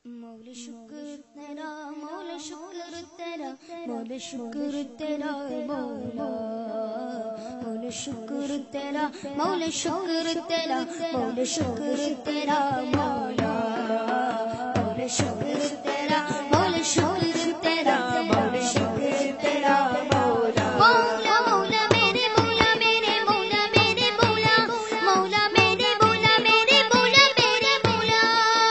मौल शुक्र तेरा मौल शुक्र तेरा मौल शुक्र तेरा मौला मौल शुक्र तेरा मौल शुक्र तेरा मौल शुक्र तेरा मौला मौल शुक्र तेरा मौल शुक्र तेरा मौल शुक्र तेरा मौला मौला मौला मेरे मौला मेरे मौला मेरे मौला मौला मेरे मौला मेरे मौला मेरे मौला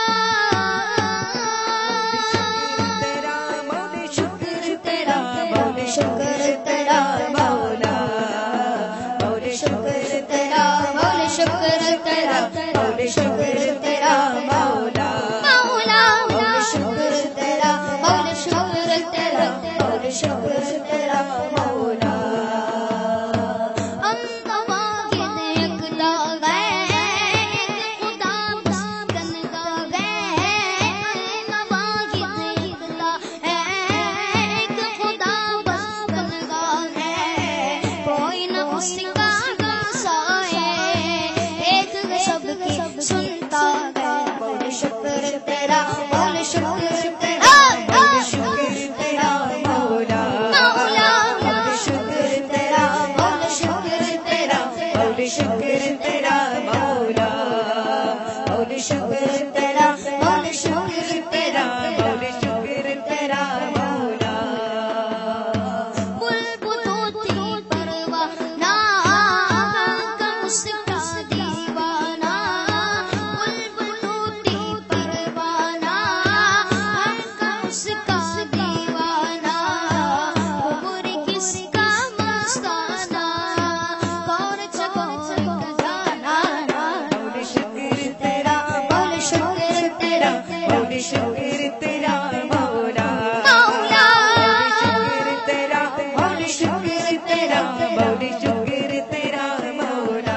तेरा मौले शुक्र तेरा मौले शुक्र तेरा मौला मौले शुक्र तेरा मौल शुक्र तेरा मौले शुक्र तेरा मौला मौला मौले शुक्र तेरा मौल शुक्र तेरा मौले शुक्र तेरा मौला सुनता है बोल शुक्र तेरा बोल शुक्र तेरा मौले शुक्र तेरा मौला मौला मौले शुक्र तेरा बोल शुक्र तेरा मौले शुक्र तेरा मौला मौले शुक्र तेरा मौले शुक्र तेरा मौले शुक्र तेरा मौला बुलबुल होती परवाना कर उसका दीवाना बुलबुल होती परवाना कर उसका दीवाना उम्र किसका मस्ताना कौन चकोर जाना मौले शुक्र तेरा बोल शुक्र तेरा मौले शुक्र तेरा मौला मौला शुक्र तेरा मौले शुक्र तेरा मौले शुक्र तेरा मौला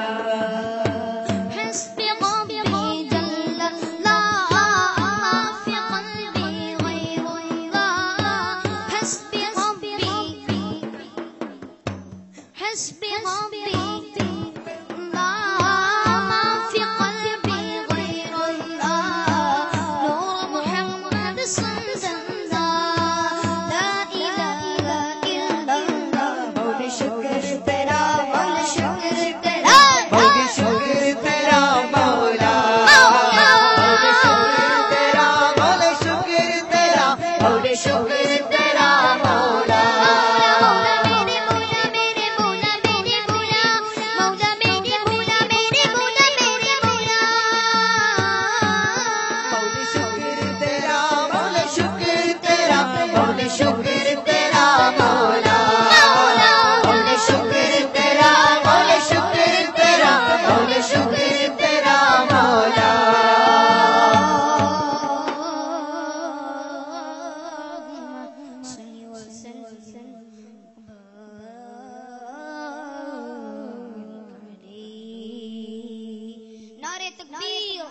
حسبي ربي جل الله في قلبي غير الله حسبي ربي حسبي ربي ما في قلبي غير الله نور محمد صلى الله لا إله إلا الله मौले शुक्र तेरा बोल शुक्र तेरा मौले शुक्र तेरा मौला मौले शुक्र तेरा मौले शुक्र तेरा मौले शुक्र तेरा मौला मौला मेरे मौला मेरे मौला मेरे मौला मौला मेरे मौला मेरे मौला मेरे मौला मौले शुक्र तेरा मौले शुक्र तेरा मौले शुक्र तेरा मौला मौले शुक्र तेरा मौले शुक्र तेरा मौले शुक्र तेरा मौला नारे तकबीर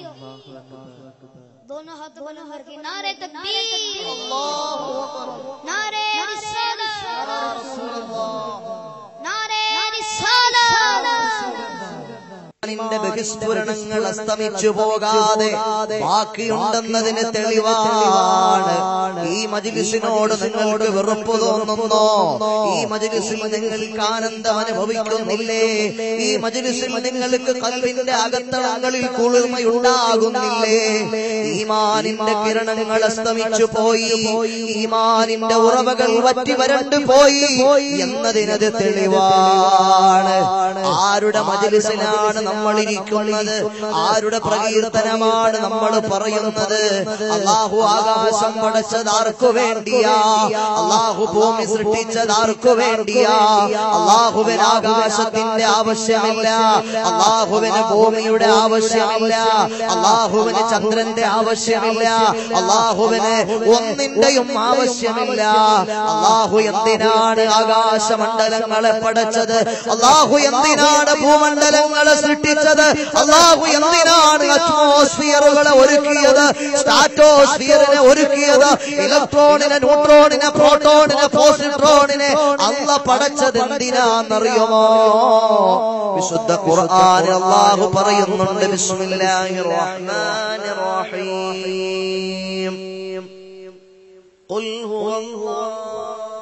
दोनों हाथ दोनों हर के नारे तकबीर नारे रिसालत नारे रिसालत നിന്റെ ബഹിസ്ഫുരണങ്ങൾ അസ്തമിച്ചു പോകാതെ ബാക്കിയുണ്ടെന്നതിന് തെളിവാണ് ഈ മജിലിസിനോട് നിങ്ങൾക്ക് വെറുപ്പ് തോന്നുന്നോ ഈ മജിലിസിൽ നിങ്ങൾക്ക് ആനന്ദം അനുഭവിക്കുന്നില്ലേ ഈ മജിലിസിൽ നിങ്ങൾക്ക് കൽവിന്റെ അകത്തളങ്ങളിൽ കുളിർമയുണ്ടാകുന്നില്ലേ ഈമാനിന്റെ കിരണങ്ങൾ അസ്തമിച്ചു പോയി ഈമാനിന്റെ ഉറവകൾ വറ്റി വരണ്ടു പോയി എന്നതിനത് തെളിവാണ് ആരുടെ മജിലിസിലാണ് നമ്മൾ ഇരിക്കുന്നത് ആരുടെ പ്രകീർത്തനമാണ് നമ്മൾ പറയുന്നത് അള്ളാഹു ആകാശം പടച്ചത് ആർക്കു വേണ്ടിയാ അള്ളാഹു ഭൂമി സൃഷ്ടിച്ചത് ആർക്കു വേണ്ടിയാ അള്ളാഹുവിന് ആകാശത്തിന്റെ ആവശ്യമില്ല അള്ളാഹുവിന് ഭൂമിയുടെ ആവശ്യമില്ല അള്ളാഹുവിന് ചന്ദ്രന്റെ ആവശ്യമില്ല അള്ളാഹുവിന് ഒന്നിന്റെയും ആവശ്യമില്ല അള്ളാഹു എന്തിനാണ് ആകാശമണ്ഡലങ്ങളെ പടച്ചത് അള്ളാഹു എന്തിനാണ് ഭൂമണ്ഡലങ്ങളെ സൃഷ്ടിച്ചത് സൃഷ്ടിച്ചത് അള്ളാഹു എന്തിനാണ് അറ്റ്മോസ്ഫിയറുകളെ ഒരുക്കിയത് സ്റ്റാറ്റോസ്ഫിയറിനെ ഒരുക്കിയത് ഇലക്ട്രോണിനെ ന്യൂട്രോണിനെ പ്രോട്ടോണിനെ പോസിട്രോണിനെ അല്ല പടച്ചത് എന്തിനാന്നറിയുമോ വിശുദ്ധ ഖുർആൻ അള്ളാഹു പറയുന്നുണ്ട് ബിസ്മില്ലാഹിർ റഹ്മാനിർ റഹീം ഖുൽ ഹുവല്ലാഹ്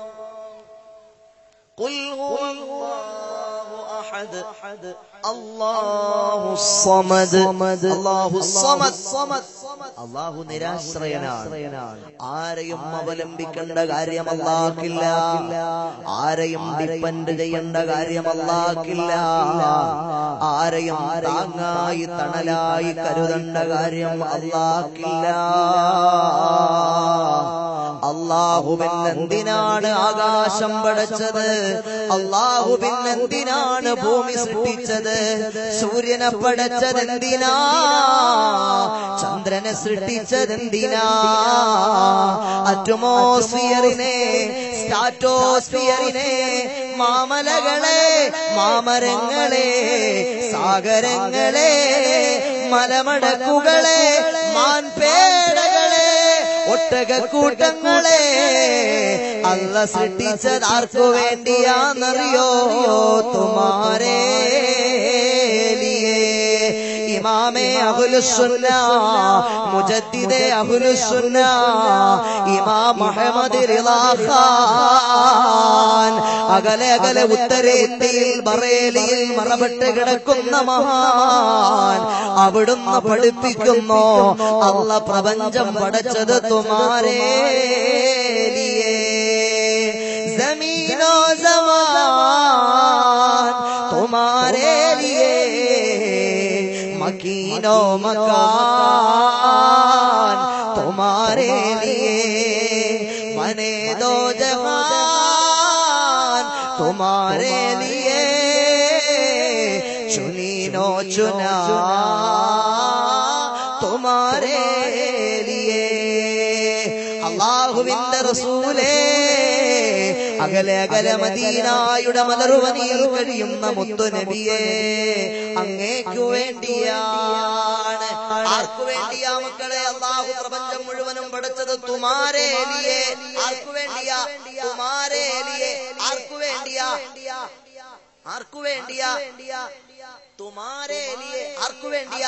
قل هو الله أحد الله الصمد الله الصمد അള്ളാഹു നിരാശ്രയനാണ് ആരെയും അവലംബിക്കേണ്ട കാര്യം അല്ലാക്കില്ല ആരെയും ഡിപ്പെൻഡ് ചെയ്യേണ്ട കാര്യം അല്ലാക്കില്ല ആരെയും താങ്ങായി തണലായി കരുതേണ്ട കാര്യം അല്ലാക്കില്ല അള്ളാഹുവിൻ എന്തിനാണ് ആകാശം പടച്ചത് അള്ളാഹുവിൻ എന്തിനാണ് ഭൂമി സൃഷ്ടിച്ചത് സൂര്യനെ പടച്ചത് എന്തിനാ ചന്ദ്രനെ സൃഷ്ടിച്ചത് എന്തിനാ അറ്റ്മോസ്ഫിയറിനെ സ്റ്റാറ്റോസ്ഫിയറിനെ മാമലകളെ മാമരങ്ങളെ സാഗരങ്ങളെ മലമടക്കുകളെ മാൻപേടകളെ ഒട്ടകക്കൂട്ടങ്ങളെ അല്ല സൃഷ്ടിച്ചത് ആർക്കു വേണ്ടിയാന്നറിയോ തുമാരേ ലിയേ ഇമാമേ അഹുലുസുന്ന മുജദ്ദിദേ അഹുലുസുന്ന ഇമാം മുഹമ്മദ് റിളാ ഖാൻ അകലെ അകലെ ഉത്തരേന്ത്യയിൽ ബറേലിയിൽ മറപ്പെട്ട് കിടക്കുന്ന മഹാൻ അവിടുന്ന് പഠിപ്പിക്കുന്നു അല്ല പ്രപഞ്ചം പടച്ചത് തുമാരേ ലിയേ ജമീനോ ജവാൻ തുമാരേ ലിയേ मकीनो मकान तुम्हारे लिए बने दो जहान तुम्हारे लिए चुनी नो चुना तुम्हारे लिए അള്ളാഹുവിന്റെ റസൂലേ അകലെ അകലെ മദീനായുടെ മലറുവനിയിൽ കഴിയുന്ന മുത്തുനബിയെ അങ്ങേക്കു വേണ്ടിയാണ് ആർക്കു വേണ്ടിയാ മക്കളെ അള്ളാഹു പ്രപഞ്ചം മുഴുവനും പഠിച്ചത് തുമാരേലിയെ ആർക്കു വേണ്ടിയാ തുമാരേലിയെ ആർക്കു വേണ്ടിയാ ആർക്കു വേണ്ടിയാ തുമാരേലിയെ ആർക്കു വേണ്ടിയാ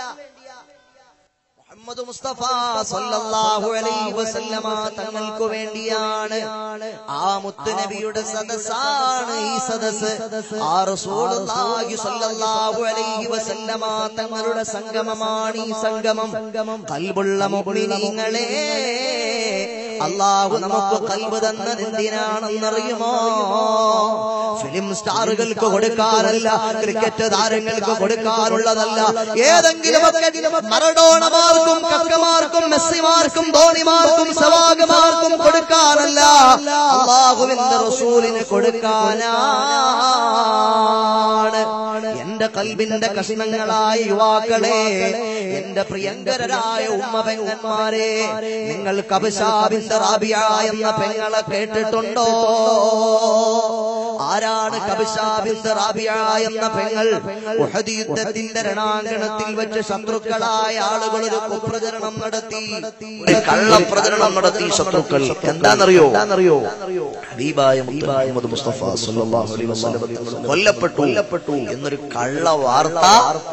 മുഹമ്മദ് മുസ്തഫ സല്ലല്ലാഹു അലൈഹി വസല്ലമ തങ്ങൾക്ക് വേണ്ടിയാണ് ആ മുത്തുനബിയുടെ സദസ്സാണ് ഈ സദസ് ആ റസൂലുള്ളാഹി സല്ലല്ലാഹു അലൈഹി വസല്ലമ തങ്ങളുടെ സംഗമമാണ് ഈ സംഗമം കൽബുള്ള മുഅ്മിനീങ്ങളെ അള്ളാഹു നമുക്ക് കൽബ് തന്നത് എന്തിനാണെന്നറിയുമോ ഫിലിം സ്റ്റാറുകൾക്ക് കൊടുക്കാറല്ല ക്രിക്കറ്റ് താരങ്ങൾക്ക് കൊടുക്കാറുള്ളതല്ല ഏതെങ്കിലും മറഡോണമാർക്കും കക്കമാർക്കും മെസ്സിമാർക്കും ധോണിമാർക്കും സവാഗമാർക്കും കൊടുക്കാറല്ല അള്ളാഹുവിന്റെ റസൂലിന് കൊടുക്കാനാണ് എന്റെ കൽബിന്റെ കഷ്ണങ്ങളായ യുവാക്കളെ എന്റെ പ്രിയങ്കരായ ഉമ്മ പെങ്ങന്മാരെ നിങ്ങൾ കബശാബിന്റെ റാബിയ എന്ന പെങ്ങളെ കേട്ടിട്ടുണ്ടോ ആരാണ് കബശാബിന്റെ റാബിയ എന്ന പെങ്ങൾ ഉഹദ് യുദ്ധത്തിന്റെ രണാങ്കണത്തിൽ വെച്ച് ശത്രുക്കളായ ആളുകൾ ഒരു കുപ്രചരണം നടത്തി ഒരു കള്ളപ്രചരണം നടത്തി ശത്രുക്കൾ എന്താണെന്നറിയോ എന്താണെന്നറിയോ ഹബീബായ മുഹമ്മദ് മുസ്തഫ സല്ലല്ലാഹു അലൈഹി വസല്ലം കൊല്ലപ്പെട്ടു കൊല്ലപ്പെട്ടു എന്നൊരു കള്ള വാർത്ത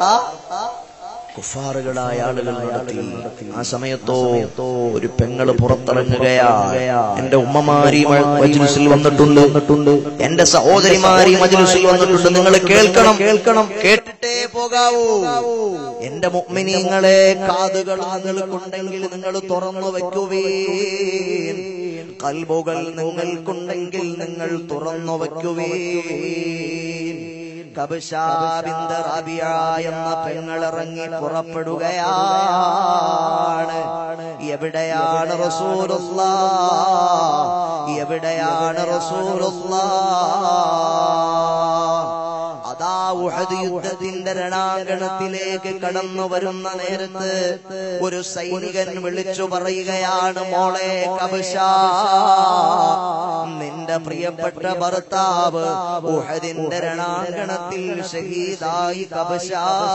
കുഫാറുകളായ ആളുകൾ നടത്തി ആ സമയത്തോ ഒരു പെങ്ങള് പുറത്തിറങ്ങുകയാ എന്റെ ഉമ്മമാരി മജ്ലിസിൽ വന്നിട്ടുണ്ട് എന്റെ സഹോദരിമാരി മജ്ലിസിൽ വന്നിട്ടുണ്ട് നിങ്ങൾ കേൾക്കണം കേൾക്കണം കേട്ടിട്ടേ പോകാവൂ എന്റെ മുഗ്മിനീങ്ങളെ കാതുകൾ നിങ്ങൾക്കുണ്ടെങ്കിൽ നിങ്ങൾ തുറന്നു വെക്കുവീൻ കൽബുകൾ നിങ്ങൾക്കുണ്ടെങ്കിൽ നിങ്ങൾ തുറന്നു വെക്കുവീൻ കബശാബിന്ദ റാബിയ എന്ന പെങ്ങളിറങ്ങി പുറപ്പെടുകയാണ് എവിടെയാണ് റസൂലുള്ള എവിടെയാണ് റസൂലുള്ള അതാ ഉഹദ് യുദ്ധത്തിന്റെ രണാങ്കണത്തിലേക്ക് കടന്നു വരുന്ന നേരത്ത് ഒരു സൈനികൻ വിളിച്ചു പറയുകയാണ് മോളെ കബശ നിന്റെ പ്രിയപ്പെട്ട ഭർത്താവ് ഉഹദിന്റെ രണാങ്കണത്തിൽ ഷഹീദായി കബശ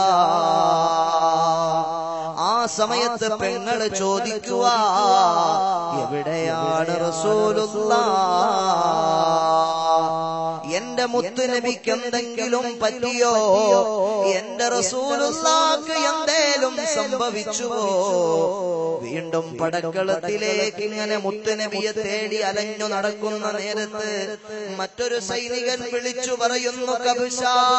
ആ സമയത്ത് പെങ്ങള് ചോദിക്കുക എവിടെയാണ് റസൂലുള്ള എന്റെ മുത്തുനബിക്ക് എന്തെങ്കിലും പറ്റിയോ എന്റെ റസൂലുള്ളാക്ക് എന്തേലും സംഭവിച്ചുവോ വീണ്ടും പടക്കളത്തിലേക്ക് ഇങ്ങനെ മുത്തുനബിയെ തേടി അലഞ്ഞു നടക്കുന്ന നേരത്ത് മറ്റൊരു സൈനികൻ വിളിച്ചു പറയുന്നു കബുഷ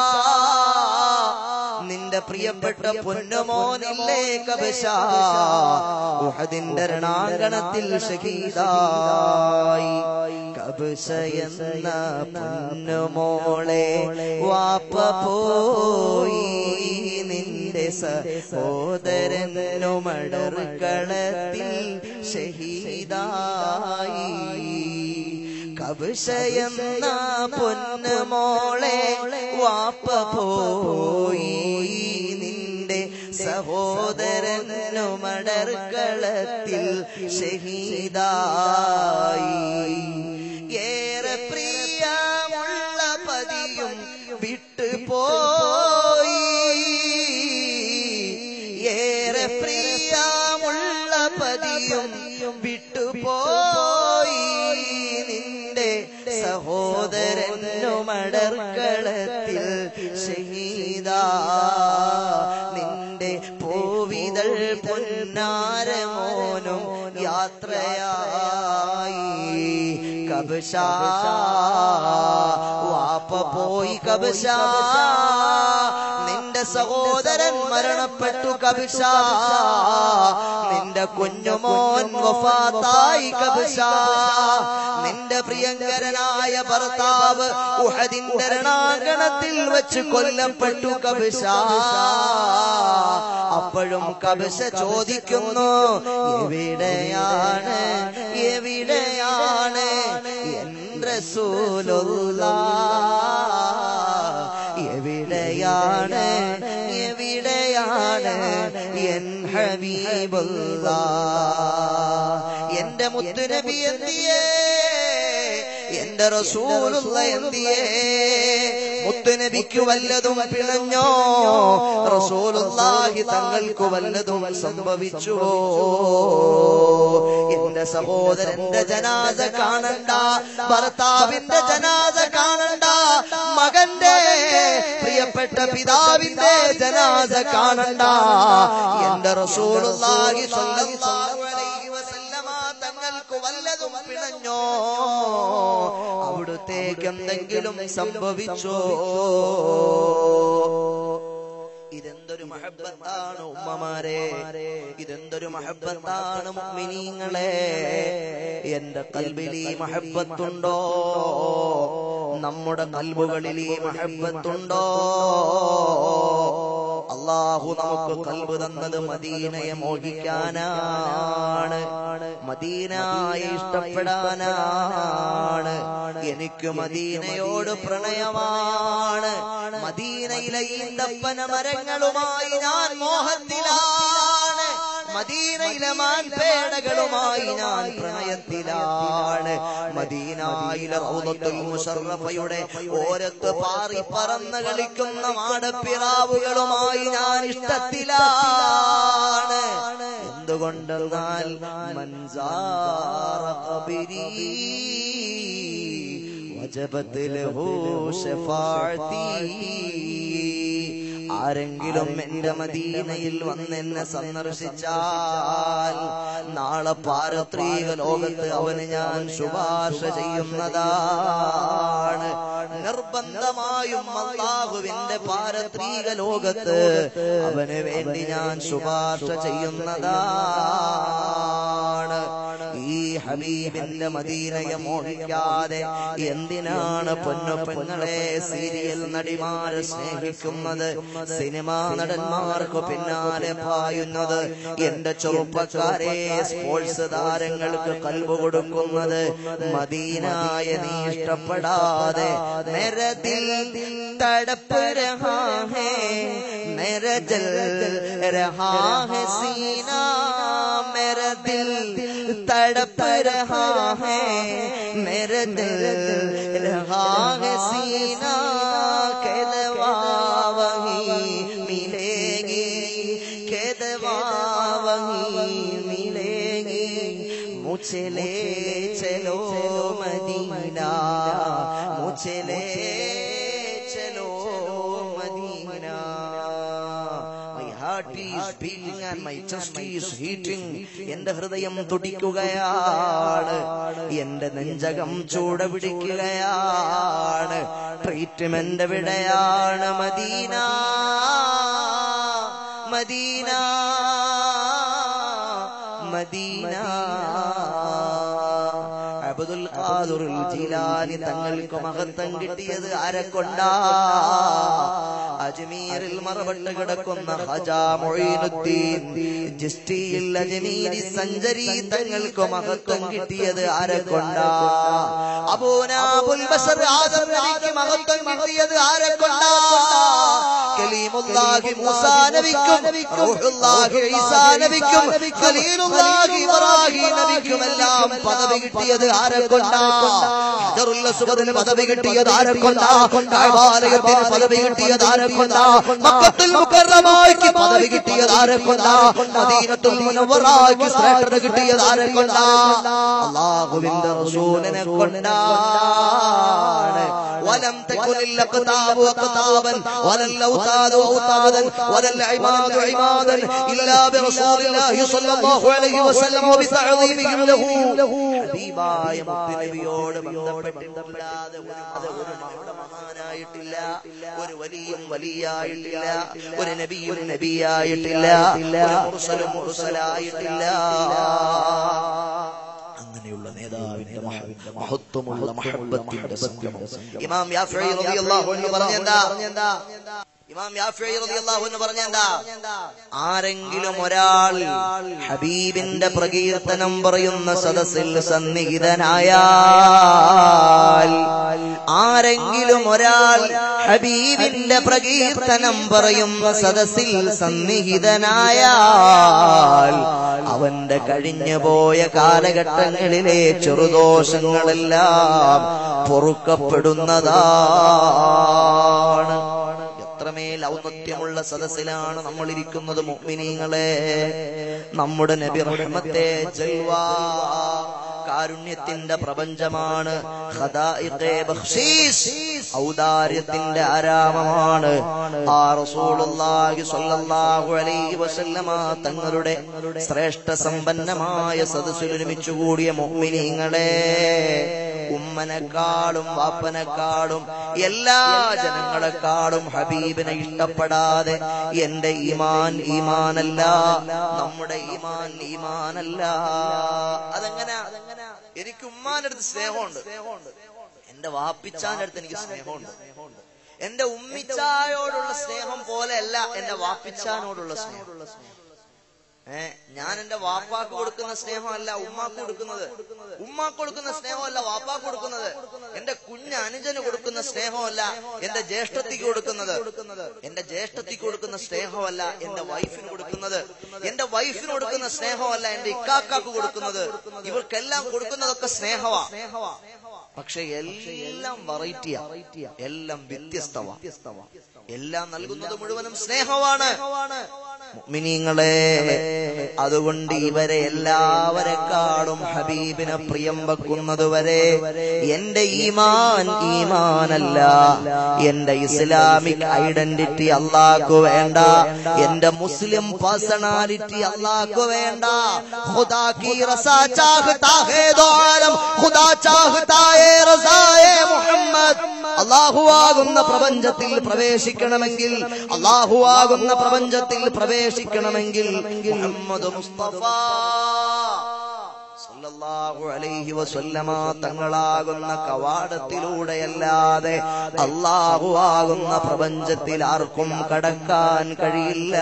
നിന്റെ പ്രിയപ്പെട്ട പൊന്നുമോനില്ലേ കബശ ഉഹദിന്റെ രണാങ്കണത്തിൽ ഷഹീദായി കബശ എന്ന പൊന്നുമോളെ വാപ്പ പോയി നിന്റെ സഹോദരനുമടർക്കളത്തിൽ ഷഹീദായി കബശയെന്ന പൊന്നുമോളെ വാപ്പ പോയി നിന്റെ സഹോദരനുമടർക്കളത്തിൽ ഷഹീദായി ഏറെ പ്രിയമുള്ള പതിയും വിട്ടുപോയി ഏറെ പ്രിയമുള്ള പതിയും വിട്ടുപോയി നിന്റെ സഹോദരനുമടർക്കളത്തിൽ ഷഹീദ നിന്റെ പോവിതൾ പൊന്നാരമോനും യാത്രയായി കബശ വാപ്പ പോയി കബശ നിന്റെ സഹോദരൻ മരണപ്പെട്ടു കബിഷ നിന്റെ കുഞ്ഞുമോൻ വഫാത്തായി കബിഷ നിന്റെ പ്രിയങ്കരനായ ഭർത്താവ് ഉഹദിന്റെ രണാങ്കണത്തിൽ വെച്ച് കൊല്ലപ്പെട്ടു കബിഷ അപ്പോഴും കബിഷ ചോദിക്കുന്നു എവിടെയാണ് എവിടെയാണ് എൻ റസൂലുള്ള എവിടെയാണ് എവിടെയാണ് എൻ ഹബീബുള്ള എന്റെ മുത്തുനബി എന്തിയേ എന്റെ റസൂലുള്ള എന്തിയേ മുത്തുനബിക്ക് വല്ലതും പിഴഞ്ഞോ റസൂലുള്ളാഹി തങ്ങൾക്ക് വല്ലതും സംഭവിച്ചുവോ എന്റെ സഹോദരന്റെ ജനാസ കാണണ്ട ഭർത്താവിന്റെ ജനാസ കാണണ്ട മകന്റെ പ്രിയപ്പെട്ട പിതാവിന്റെ ജനാസ കാണണ്ട എന്റെ റസൂലുള്ളാഹി സ്വല്ലല്ലാഹു അലൈഹി വസല്ലമ തങ്ങൾക്ക് വല്ലതും പിഴഞ്ഞോ അവിടുത്തേക്ക് എന്തെങ്കിലും സംഭവിച്ചോ ഇതെന്തൊരു മഹബത്താണ് ഉമ്മമാരെ ഇതെന്തൊരു മഹബത്താണ് മുഅ്മിനീങ്ങളെ എന്റെ കൽബിൽ ഈ മഹബത്തുണ്ടോ നമ്മുടെ കൽബുകളിൽ ഈ മഹബത്തുണ്ടോ അള്ളാഹു നമുക്ക് കൽബ് തന്നത് മദീനയെ മോഹിക്കാനാണ് മദീനയെ ഇഷ്ടപ്പെടാനാണ് എനിക്ക് മദീനയോട് പ്രണയമാണ് മദീനയിലെ ഈന്തപ്പന മരങ്ങളുമായി ഞാൻ മോഹത്തിലാണ് മദീനയിലെ മാൻപേടകളുമായി ഞാൻ പ്രണയത്തിലാണ് മദീനായിലെ റൗദത്തുൽ മുഷറഫയുടെ ഓരത്ത് പാറി പറന്ന് കളിക്കുന്ന മാടപ്പിറാവുകളുമായി ഞാൻ ഇഷ്ടത്തിലാണ് എന്തുകൊണ്ടെന്നാൽ മൻസാറ ഖബരി വജബത്ത് ലഹു ശഫാഅത്തി ആരെങ്കിലും എന്റെ മദീനയിൽ വന്ന് എന്നെ സന്ദർശിച്ചാൽ നാളെ പാരത്രീക ലോകത്ത് അവന് ഞാൻ ശുപാർശ ചെയ്യുന്നതാണ് നിർബന്ധമായും അള്ളാഹുവിന്റെ പാരത്രീക ലോകത്ത് അവന് വേണ്ടി ഞാൻ ശുപാർശ ചെയ്യുന്നതാണ് ഈ ഹബീബിന്റെ മദീനയെ മോഹിക്കാതെ എന്തിനാണ് പൊന്നു പെങ്ങളെ സീരിയൽ നടിമാരെ സ്നേഹിക്കുന്നത് സിനിമാ നടന്മാർക്ക് പിന്നാലെ പായുന്നത് എന്റെ ചെറുപ്പക്കാരെ സ്പോർട്സ് താരങ്ങൾക്ക് കൽവ് കൊടുക്കുന്നത് മദീനായ നീ ഇഷ്ടപ്പെടാതെ മെരതിൽ തടപ്പ് രഹാ ഹേ മെരജൽ രഹാ ഹേ സീന मेरा दिल तड़प रहा है मेरे दिल रहा है सीना के दवा वही मिलेगी के दवा वही मिलेगी मुझे ले चलो मदीना मुझे ले चलो Medina My heart is beating and my chest is heating. എന്റെ ഹൃദയം തുടിക്കുകയാണ് എന്റെ നെഞ്ചകം ചൂട പിടിക്കുകയാണ് ട്രീറ്റ്മെന്റ് എവിടെയാണ് Medina Medina Medina Abdul Qadirul Jilani തങ്ങൾക്ക് മഹത്വം കിട്ടിയത് ആരെക്കൊണ്ടാ അജ്മീറിൽ മറവട്ട് കിടക്കുന്ന ഹജാ മൊയ്നുദ്ദീൻ ജിസ്റ്റിയിൽ അജ്മീരി സഞ്ചരി തങ്ങൾക്ക് മഹത്വം കിട്ടിയത് ആരെക്കൊണ്ടാ അബൂനാബുൽ ബസർ ആദം നബിക്ക് മഹത്വം കിട്ടിയത് ആരെക്കൊണ്ടാ കലീമുല്ലാഹി മൂസാ നബിക്കും റൂഹുല്ലാഹി ഈസാ നബിക്കും ഖലീലുല്ലാഹി ഇബ്രാഹിം നബിക്കുമെല്ലാം പദവി കിട്ടിയത് ആരെക്കൊണ്ടാ ഹജറുൽ അസ്വദിന് പദവി കിട്ടിയത് ആരെക്കൊണ്ടാ കഅബാലയത്തിന് പദവി കിട്ടിയത് ആരെക്കൊണ്ടാ മക്കത്തുൽ മുക്കറമായ്ക്ക് പദവി കിട്ടിയത് ആരെക്കൊണ്ടാ മദീനത്തുൽ മുനവ്വറായ്ക്ക് ശ്രേഷ്ഠത കിട്ടിയത് ആരെക്കൊണ്ടാ അല്ലാഹുവിന്റെ റസൂലിനെ കൊണ്ടാണ് ولم تكن الأقطاب أقطابا ولا الأوتاد أوتادا ولا العماد عمادا إلا برسول الله صلى الله عليه وسلم وبتعظيمهم له ഹബീബായ മുത്തുനബിയോട് ബന്ധപ്പെട്ടിട്ടില്ലാതെ ഒരു ഒരു മഹാനായിട്ടില്ല ഒരു വലിയും വലിയായിട്ടില്ല ഒരു നബിയും നബിയായിട്ടില്ല ഒരു മുർസലും മുർസലായിട്ടില്ല അങ്ങനെയുള്ള നേതാവിന്റെ മഹ- മഹത്വമുള്ള മഹബത്തിന്റെ സംഗമം ഇമാം യാഫി റളിയല്ലാഹു അൻഹു പറഞ്ഞെന്താ ഇമാം യാഫി റളിയല്ലാഹു അൻഹു പറഞ്ഞെന്താ ആരെങ്കിലും ഒരാൾ ഹബീബിന്റെ പ്രകീർത്തനം പറയുന്ന സദസ്സിൽ സന്നിഹിതനായാൽ ആരെങ്കിലും ഒരാൾ ഹബീബിന്റെ പ്രകീർത്തനം പറയുന്ന സദസ്സിൽ സന്നിഹിതനായാൽ അവന്റെ കഴിഞ്ഞുപോയ കാലഘട്ടങ്ങളിലെ ചെറുദോഷങ്ങളെല്ലാം പൊറുക്കപ്പെടുന്നതാണ് എത്രമേൽ ഔന്നത്യമുള്ള സദസ്സിലാണ് നമ്മൾ ഇരിക്കുന്നത് മുഅ്മിനീങ്ങളെ നമ്മുടെ നബി റഹ്മത്തെ ജൽവാ കാരുണ്യത്തിന്റെ പ്രപഞ്ചമാണ് ഖദായിഖെ ബഖ്ശീസ് ഔദാര്യത്തിന്റെ ആരാമമാണ് ആ റസൂലുള്ളാഹി സ്വല്ലല്ലാഹു അലൈഹി വസല്ലമ തങ്ങളുടെ ശ്രേഷ്ഠ സമ്പന്നമായ സദസ്സിൽ ഒരുമിച്ച് കൂടിയ മുഅ്മിനീങ്ങളെ ഉമ്മനെക്കാളും വാപ്പനെക്കാളും എല്ലാ ജനങ്ങളെക്കാളും ഹബീബിനെ ഇഷ്ടപ്പെടാതെ എന്റെ ഈമാൻ ഈമാനല്ല നമ്മുടെ ഈമാൻ ഈമാനല്ല അതെങ്ങനെ എനിക്ക് ഉമ്മാന്റെ അടുത്ത് സ്നേഹമുണ്ട് എന്റെ വാപ്പിച്ചാന്റെ അടുത്ത് എനിക്ക് സ്നേഹമുണ്ട് എന്റെ ഉമ്മിച്ചായോടുള്ള സ്നേഹം പോലെയല്ല എന്റെ വാപ്പിച്ചാനോടുള്ള സ്നേഹം ഏ ഞാൻ എന്റെ വാപ്പാക്ക് കൊടുക്കുന്ന സ്നേഹമല്ല ഉമ്മാക്ക് കൊടുക്കുന്നത് ഉമ്മാക്ക് കൊടുക്കുന്ന സ്നേഹമല്ല വാപ്പാക്ക് കൊടുക്കുന്നത് എന്റെ കുഞ്ഞ് അനുജന് കൊടുക്കുന്ന സ്നേഹമല്ല എന്റെ ജ്യേഷ്ഠത്തിക്ക് കൊടുക്കുന്നത് എന്റെ ജ്യേഷ്ഠത്തിക്ക് കൊടുക്കുന്ന സ്നേഹമല്ല എന്റെ വൈഫിന് കൊടുക്കുന്നത് എന്റെ വൈഫിന് കൊടുക്കുന്ന സ്നേഹമല്ല എന്റെ ഇക്കാക്കാക്ക് കൊടുക്കുന്നത് ഇവർക്കെല്ലാം കൊടുക്കുന്നതൊക്കെ സ്നേഹമാ പക്ഷെ എല്ലാം വെറൈറ്റിയാ എല്ലാം വ്യത്യസ്തമാ എല്ലാം നൽകുന്നത് മുഴുവനും സ്നേഹമാണ് മുഅ്മിനീങ്ങളെ അതുകൊണ്ട് ഇവരെ എല്ലാവരെക്കാളും ഹബീബിനെ പ്രിയം വെക്കുന്നത് വരെ എന്റെ ഈമാൻ ഈമാനല്ല എന്റെ ഇസ്ലാമിക് ഐഡന്റിറ്റി അള്ളാഹ്ക്കു വേണ്ട എന്റെ മുസ്ലിം പേഴ്സണാലിറ്റി അള്ളാഹ്ക്കു വേണ്ട ഖുദാ की रसा चाहता है दो आलम खुदा चाहता है रसाए മുഹമ്മദ് അള്ളാഹുവാകുന്ന പ്രപഞ്ചത്തിൽ പ്രവേശിക്കണമെങ്കിൽ അള്ളാഹുവാകുന്ന പ്രപഞ്ചത്തിൽ പ്രവേശിക്കണമെങ്കിൽ മുഹമ്മദ് മുസ്തഫ സല്ലല്ലാഹു അലൈഹി വസല്ലമ തങ്ങളാകുന്ന കവാടത്തിലൂടെയല്ലാതെ അള്ളാഹു ആകുന്ന പ്രപഞ്ചത്തിൽ ആർക്കും കടക്കാൻ കഴിയില്ല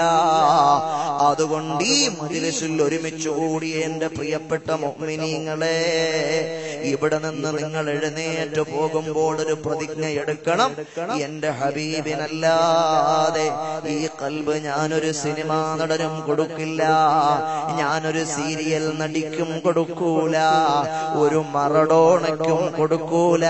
അതുകൊണ്ട് ഈ മജിലിസിൽ ഒരുമിച്ച് കൂടിയ എന്റെ പ്രിയപ്പെട്ട മുഅ്മിനീങ്ങളെ ഇവിടെ നിന്ന് നിങ്ങൾ എഴുന്നേറ്റ് പോകുമ്പോൾ ഒരു പ്രതിജ്ഞ എടുക്കണം എന്റെ ഹബീബിനല്ലാതെ ഈ കൽബ് ഞാനൊരു സിനിമാ നടനും കൊടുക്കില്ല ഞാനൊരു സീരിയൽ നടിക്കും കൊടുക്കൂല ഒരു മറഡോണയ്ക്കും കൊടുക്കൂല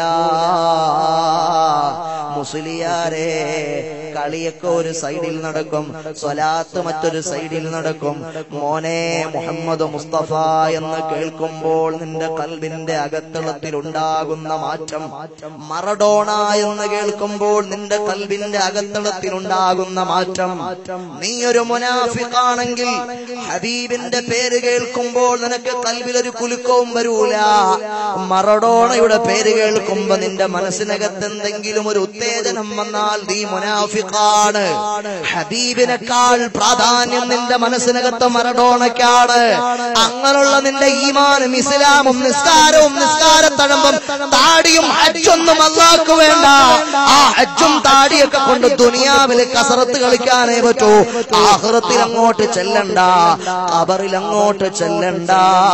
മുസ്ലിയാരെ കളിയൊക്കെ ഒരു സൈഡിൽ നടക്കും സ്വലാത്ത് മറ്റൊരു സൈഡിൽ നടക്കും മോനെ മുഹമ്മദ് മുസ്തഫ എന്ന് കേൾക്കുമ്പോൾ നിന്റെ കൽബിന്റെ അകത്തളത്തിൽ ഉണ്ടാകുന്ന മാറ്റം മറഡോണ എന്ന് കേൾക്കുമ്പോൾ നിന്റെ കൽബിന്റെ അകത്തളത്തിൽ ഉണ്ടാകുന്ന മാറ്റം നീ ഒരു മുനാഫിക്കാണെങ്കിൽ ഹബീബിന്റെ പേര് കേൾക്കുമ്പോൾ നിനക്ക് കൽബിൽ ഒരു കുലുക്കവും വരൂല മറഡോണയുടെ പേര് കേൾക്കുമ്പോ നിന്റെ മനസ്സിനകത്ത് എന്തെങ്കിലും ഒരു ഉത്തേജനം വന്നാൽ നീ മുനാഫിക്കാണ് ഹബീബിനേക്കാൾ പ്രാധാന്യം നിന്റെ മനസ്സിനകത്ത് മറഡോണയ്ക്കാണ് അങ്ങനെയുള്ള നിന്റെ ഈമാനും ഇസ്ലാമും നിസ്കാരവും നിസ്കാരത്തഴമ്പും താടിയും ഹജ്ജൊന്നും അള്ളാക്ക് വേണ്ട ആ ഹജ്ജും താടിയൊക്കെ കൊണ്ട് ദുനിയാവില് കസറത്ത് കളിക്കാനേ പറ്റൂ ആഹ്റത്തിൽ അങ്ങോട്ട് ചെല്ലണ്ട കബറിൽ അങ്ങോട്ട് ചെല്ലണ്ട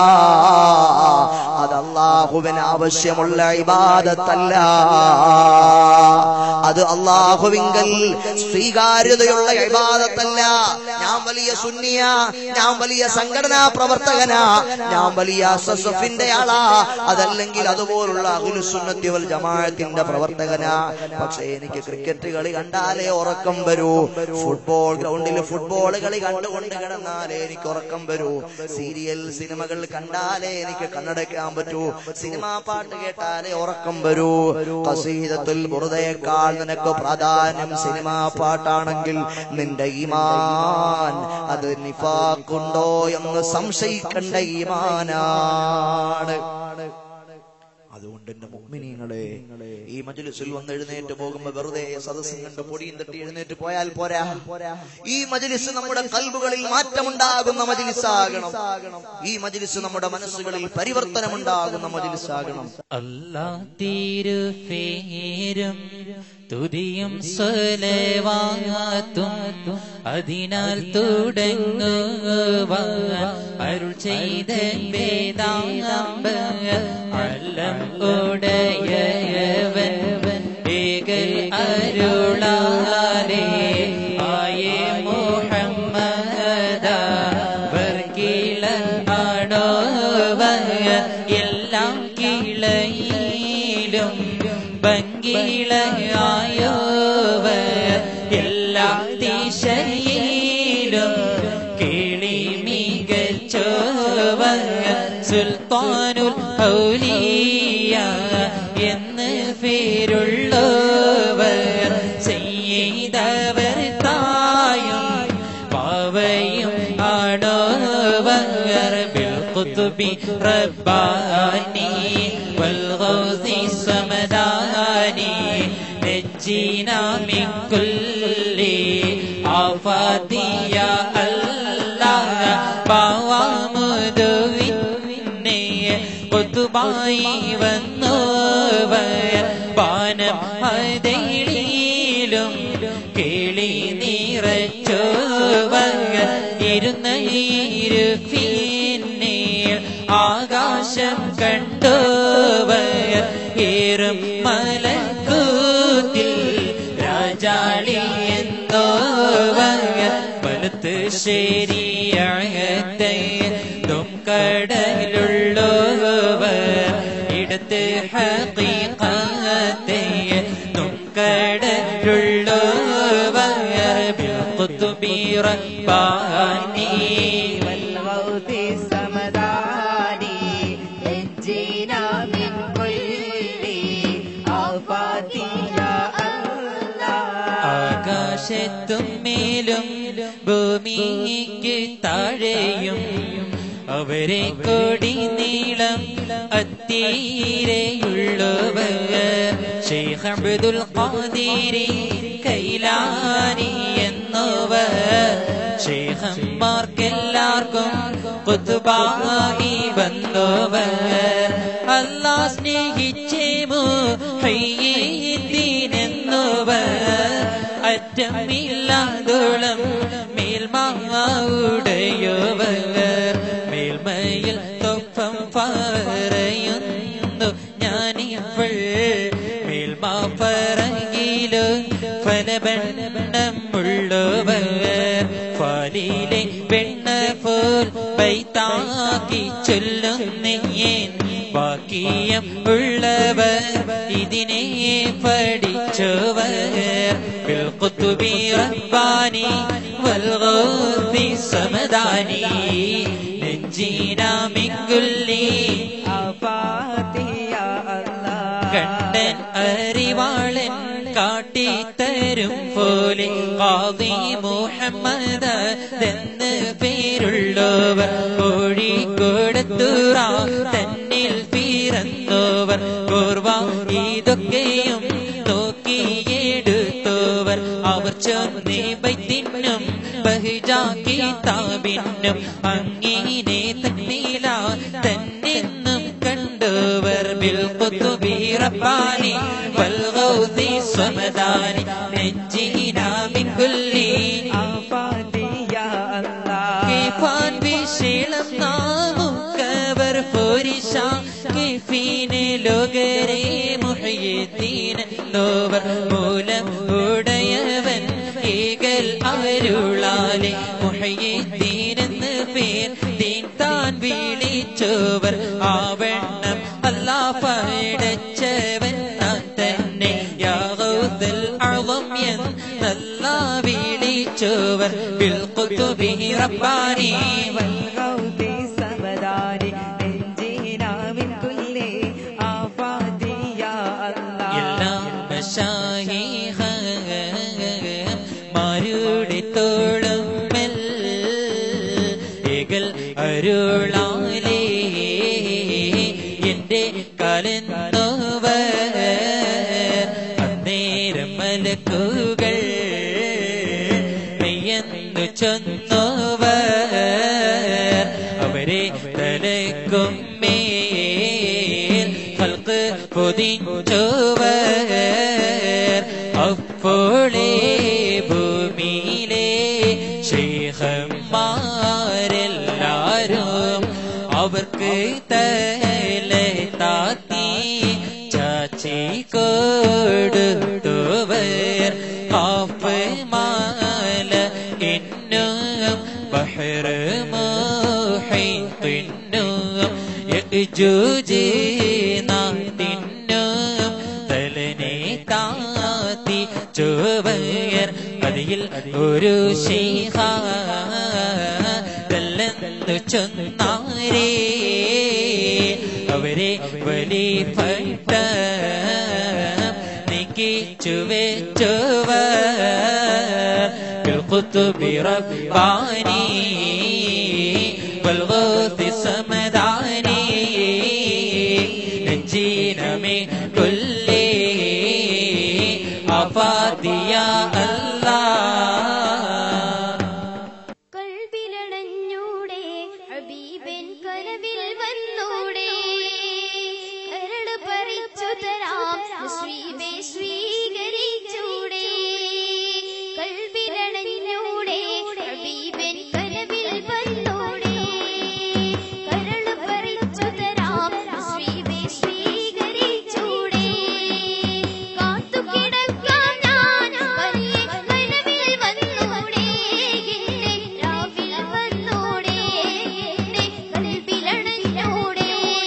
അത് അള്ളാഹുവിന് ആവശ്യമുള്ള ഇബാദത്തല്ല അത് അള്ളാഹുവിങ്കൽ സ്വീകാര്യതയുള്ള ഇബാദത്തല്ല ഞാൻ വലിയ സുന്നിയ ഞാൻ വലിയ സംഘടനാ പ്രവർത്തകനാ ഞാൻ വലിയ സസഫിന്റെ ആളാ അതല്ലെങ്കിൽ അതുപോലുള്ള അഖിലുസുന്നത്തി വൽ ജമാഅത്തിന്റെ പ്രവർത്തകനാ പക്ഷേ എനിക്ക് ക്രിക്കറ്റ് കളി കണ്ടാലേ ഉറക്കം വരൂ ഫുട്ബോൾ ഗ്രൗണ്ടിൽ ഫുട്ബോൾ കളി കണ്ടുകൊണ്ട് കിടന്നാലേ എനിക്ക് ഉറക്കം വരൂ സീരിയൽ സിനിമകൾ കണ്ടാലേ എനിക്ക് കണ്ണടയ്ക്കാൻ പറ്റൂ സിനിമാ പാട്ട് കേട്ടാലേ ഉറക്കം വരൂ കസീദത്തുൽ ബുറുദയേക്കാൾ നിനക്ക് പ്രാധാന്യം സിനിമാ പാട്ടാണെങ്കിൽ നിന്റെ ഈമാൻ അത് നിഫാക്കുണ്ടോ എന്ന് സംശയിക്കേണ്ട ഈമാനാണ് അതുകൊണ്ട് എന്റെ മുഗ്മിനീങ്ങളെ ഈ മജ്ലിസിൽ വന്ന് എഴുന്നേറ്റ് പോകുമ്പോ വെറുതെ സദസ്സും കണ്ട് പൊടിയും തട്ടി എഴുന്നേറ്റ് പോയാൽ പോരാ ഈ മജ്ലിസ് നമ്മുടെ കൽബുകളിൽ മാറ്റമുണ്ടാകുന്ന മജ്ലിസാകണം ഈ മജ്ലിസ് നമ്മുടെ മനസ്സുകളിൽ പരിവർത്തനമുണ്ടാകുന്ന മജ്ലിസാകണം അല്ലാ തിരുഫേരും തുതിയും സ്വലവാത്തും അതിനാൽ തുടങ്ങുക അരുൾ ചെയ്ത വേദാമ്പ അല്ലം ഉടയവൻ ഏകൽ അരുളാരേ ആയേ മുഹമ്മദ വർക്കില ആണോവ എല്ലാം കിളയിലും ഭംഗിളയായോവ എല്ലാ ദിശയിലും കിളി മികച്ചോവ സുൽത്താനുൽ ഔലിയ എന്ന് പേരുള്ളവർ ചെയ്തവർ തായും പാവയും ആണോവർ بالقطب رباني والغوث الصمداني نجينا من كل آفات يا الله പാവാമുതുവിന്നെ കൊത്തുബായി വന്നോവർ പാനം അതയിലും കേളി നിറച്ചോവർ ഇരുന്ന ഇരുഫിന്നെ ആകാശം കണ്ടോവർ ഏറും മലക്കൂത്തിൽ രാജാളി എന്നോവർ വലത്ത് ശരിയാകത്തെ കടലുള്ളവർ ഇടത്ത് ഹീഖത്തെ കടലുള്ളവർ بالقطب رباني والغوث السمداني نجينا من كل آفات يا الله ആകാശത്തും മേലും ഭൂമിക്ക് താഴെയും അവരെ കൊടി നീളം അത്തീരെയുള്ളവർ ഷെയ്ഖ് അബ്ദുൽ ഖാദിരി കൈലാനി എന്നവർ ഷെയ്ഖന്മാർക്കെല്ലാവർക്കും കുത്തുബായി വന്നവർ അല്ലാ സ്നേഹിച്ചേമോ ഹയ്യീനെന്നവർ അറ്റമില്ലാതോളം മേൽമാവുടയവർ മേൽമയിൽ തൊപ്പം പറയുന്നവർ വന്നു ഞാനിവൾ മേൽമാപ്പറകിലോ ഫലബണ്ണം ഉള്ളവർ ഫലിലെ വെണ്ണ പോൽ പൈത്താക്കി ചൊല്ലുന്നേൻ വാക്കിയം ഉള്ളവർ ഇതിനെ പഠിച്ചവർ بالقطب رباني والغوث الصمداني نجينا من كل കണ്ടൻ അറിവാളൻ കാട്ടിത്തരും പോലെ കാതി മുഹമ്മദ് എന്ന് പേരുള്ളവർ കോഴിക്കോടത്തൂറ തന്നിൽ പിറന്നവർ കോർവ ഇതൊക്കെയും നോക്കിയെടുത്തവർ അവർ ചൊന്നേ ബൈത്തിനും ബഹിജാക്കി താപിന്നും അങ്ങിനെ തന്നീല തന്നെന്നും കണ്ടവർ ബിൽഖുതുബി റബ്ബാനി വൽഗൗദി സ്വമദാനി നജ്ജിനാ മിൻ കുല്ലി കിഫാൻ വിശീളം നാമുക്കവർ പോരിശ കിഫീനെ ലോകരെ മുഹയ്യീൻ നോവർ മൂലം ഉടയവൻ ഏകൽ അരുളാലെ മുഹയ്യീൻ എന്ന് പേർ ദീൻ താൻ വിളിച്ചവർ ആവണ്ണം അല്ലാ പടച്ചവൻ താൻ തന്നെ യാഗൗദൽ അളം എന്നല്ല വിളിച്ചവർ ബിൽഖുതുബി റബ്ബാനി എല്ലാം മശാഹിഹ മാരുടെ തോളം ഏകൽ അരുളാലേ എന്റെ കലന്നോവർ അന്നേരം മലക്കുകൾ മെയ്യെന്നു ചൊന്നോവർ അവരെ തലക്കും മേൽ കൽക്ക് പൊതിച്ചോവർ അപ്പോളേ ഭൂമിയിലെ ശേഖന്മാരെല്ലാരും അവർക്ക് തല താത്തി ചാച്ചി കൊടുത്തവർ കാപ്പ് മാല എന്നും ബഹർ മോഹിത്തിനും യജൂജ് നാട്ടിനും തലനെ താത്തി ചുവയർ അതിൽ ഒരു ശീഹ തല്ലെന്നു ചൊന്നാരേ അവരെ വലിപ്പട്ട നീക്കിച്ചു വെച്ചവർ بالقطب رباني والغوث الصمداني نجينا من كل آفات يا الله കൽവിലടഞ്ഞൂടെ ഹബീബൻ കനവിൽ വന്നൂടെ കരട് പറിച്ചു തരാം ശ്രീബെ സ്വീകരിച്ചൂടെ കൽവിലടഞ്ഞൂടെ ഹബീബൻ കനവിൽ വന്നൂടെ കരട് പറിച്ചു തരാം ശ്രീബെ സ്വീകരിച്ചൂടെ കാത്തുകിടക്കാം ഞാൻ വലിയ കനവിൽ വന്നൂടെ എന്റെ രാവിൽ വന്നൂടെ എന്റെ കൽവിലണഞ്ഞൂടെ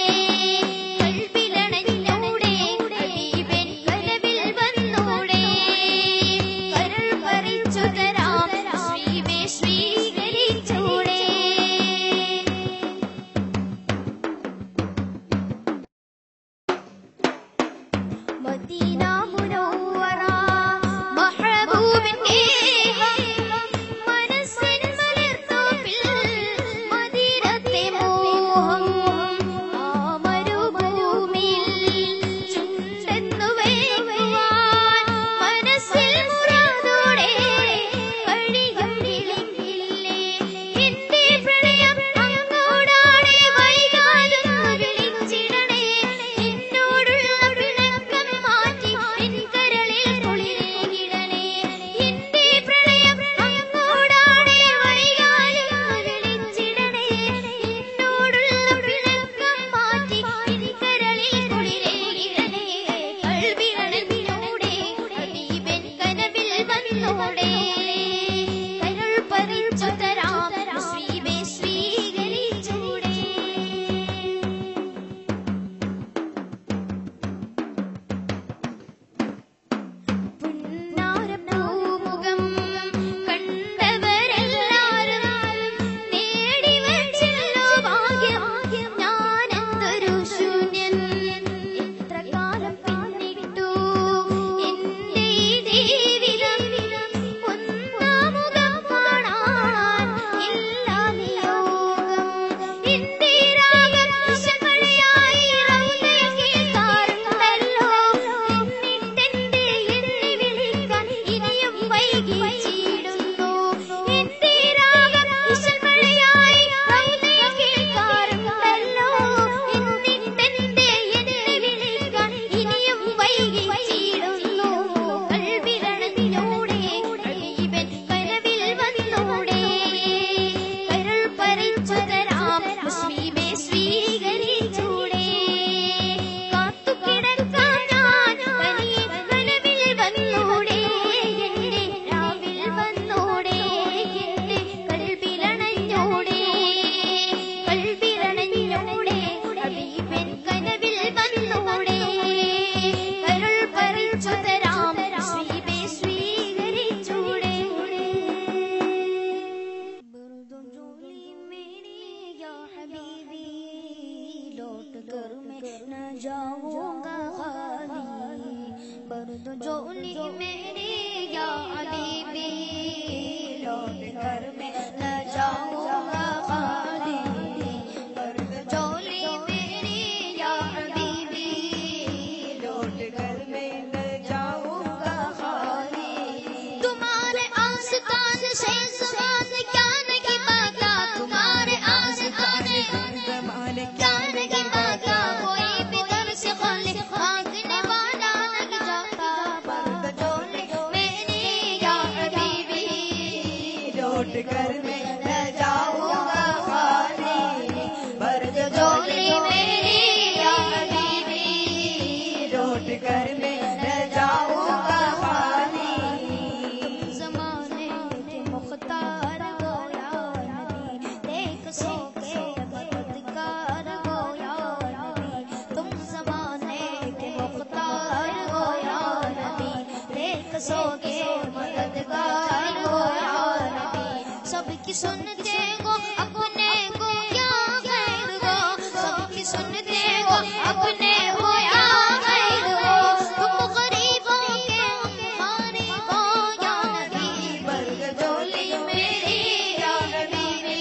കൽവിലണഞ്ഞൂടെ ഹബീബൻ കനവിൽ വന്നൂടെ കരൾ പറിച്ചു തരാം ശ്രീവേ സ്വീകരിച്ചൂടെ മദീന മുനവ്വറ മഹബൂബിൻ ഗേഹം മനസ്സിൻ മലർത്തോപ്പിൽ മദീനത്തെ മോഹം ആ മരുഭൂമിയിൽ ചുണ്ടെന്നു വേകുവാൻ മനസ്സിൽ മുറാദോടെ കഴിയും വിളിക്കില്ലേ എന്റെ പ്രണയം അങ്ങോടാണെ വൈകാലൊന്നു വിളിച്ചിടണേ എന്നോടുള്ള പിണക്കം മാറ്റി जाऊंगा खाली बर्द जोली मेरी या हबीबी लौट कर मैं न जाऊंगा खाली बर्द जोली मेरी या हबीबी लौट कर मैं न जाऊंगा खाली तुम्हारे आस्तान से सवाल क्या नहीं पाता तुम्हारे आस्तान क्या नहीं पाता कोई भी दर से खाली भागने वाला नहीं जाता बर्द जोली मेरी या हबीबी लौट कर मैं न जाऊंगा खाली बर्द जोली मेरी या हबीबी लौट कर मैं न जाऊंगा खाली जमाने के मुख्तार गोया नबी देख सो के मददगार गोया नबी तुम जमाने के मुख्तार गोया नबी देख सो के मददगार गोया नबी सबकी सुनते हो अपने को क्या खैर हो सबकी सुनते हो अपने हो या खैर हो तुम गरीबों के हमारे हो या नबी बर्ग जोली मेरी या हबीबी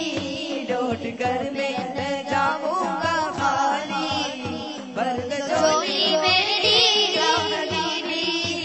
लौट कर मैं न जाऊंगा खाली बर्ग जोली मेरी या हबीबी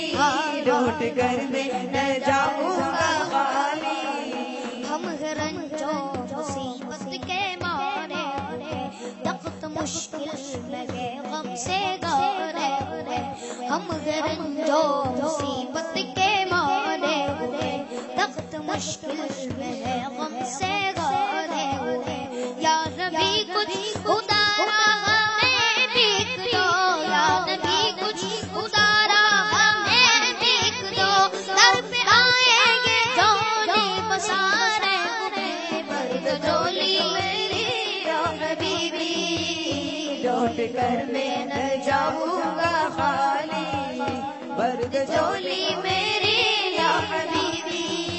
लौट कर मैं न जाऊंगा खाली हम रंजो मुसीबत के मारे हुए तख्त मुश्किल लगे गम से गारे हुए हम रंजो मुसीबत के मारे हुए तख्त मुश्किल लगे गम से गारे हुए या नबी कुछ उतारा हमें भीख दो या नबी कुछ उतारा हमें भीख दो दर पे आएंगे जोली बसारे हुए बर्द जोली मेरी या हबीबी लौट कर मैं न जाऊंगा खाली बर्द जोली मेरी या हबीबी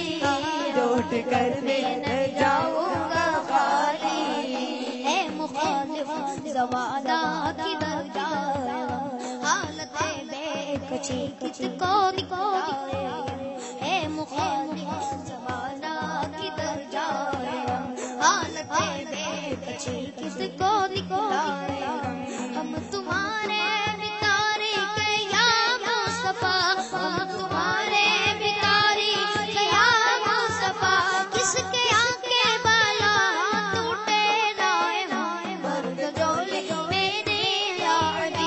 लौट कर मैं न जाऊंगा खाली है मुखालिफ जमाना किधर जाए हालत बेकची किसको दिखाए है मुखालिफ जमाना किधर जाए हालत बेकची किसको दिखाए हम तुम्हारे बितारे गया मुस्तफा हम तुम्हारे बितारे गया मुस्तफा किसके आके बाला टूटे लाए हाय मर्द जोली मेरे या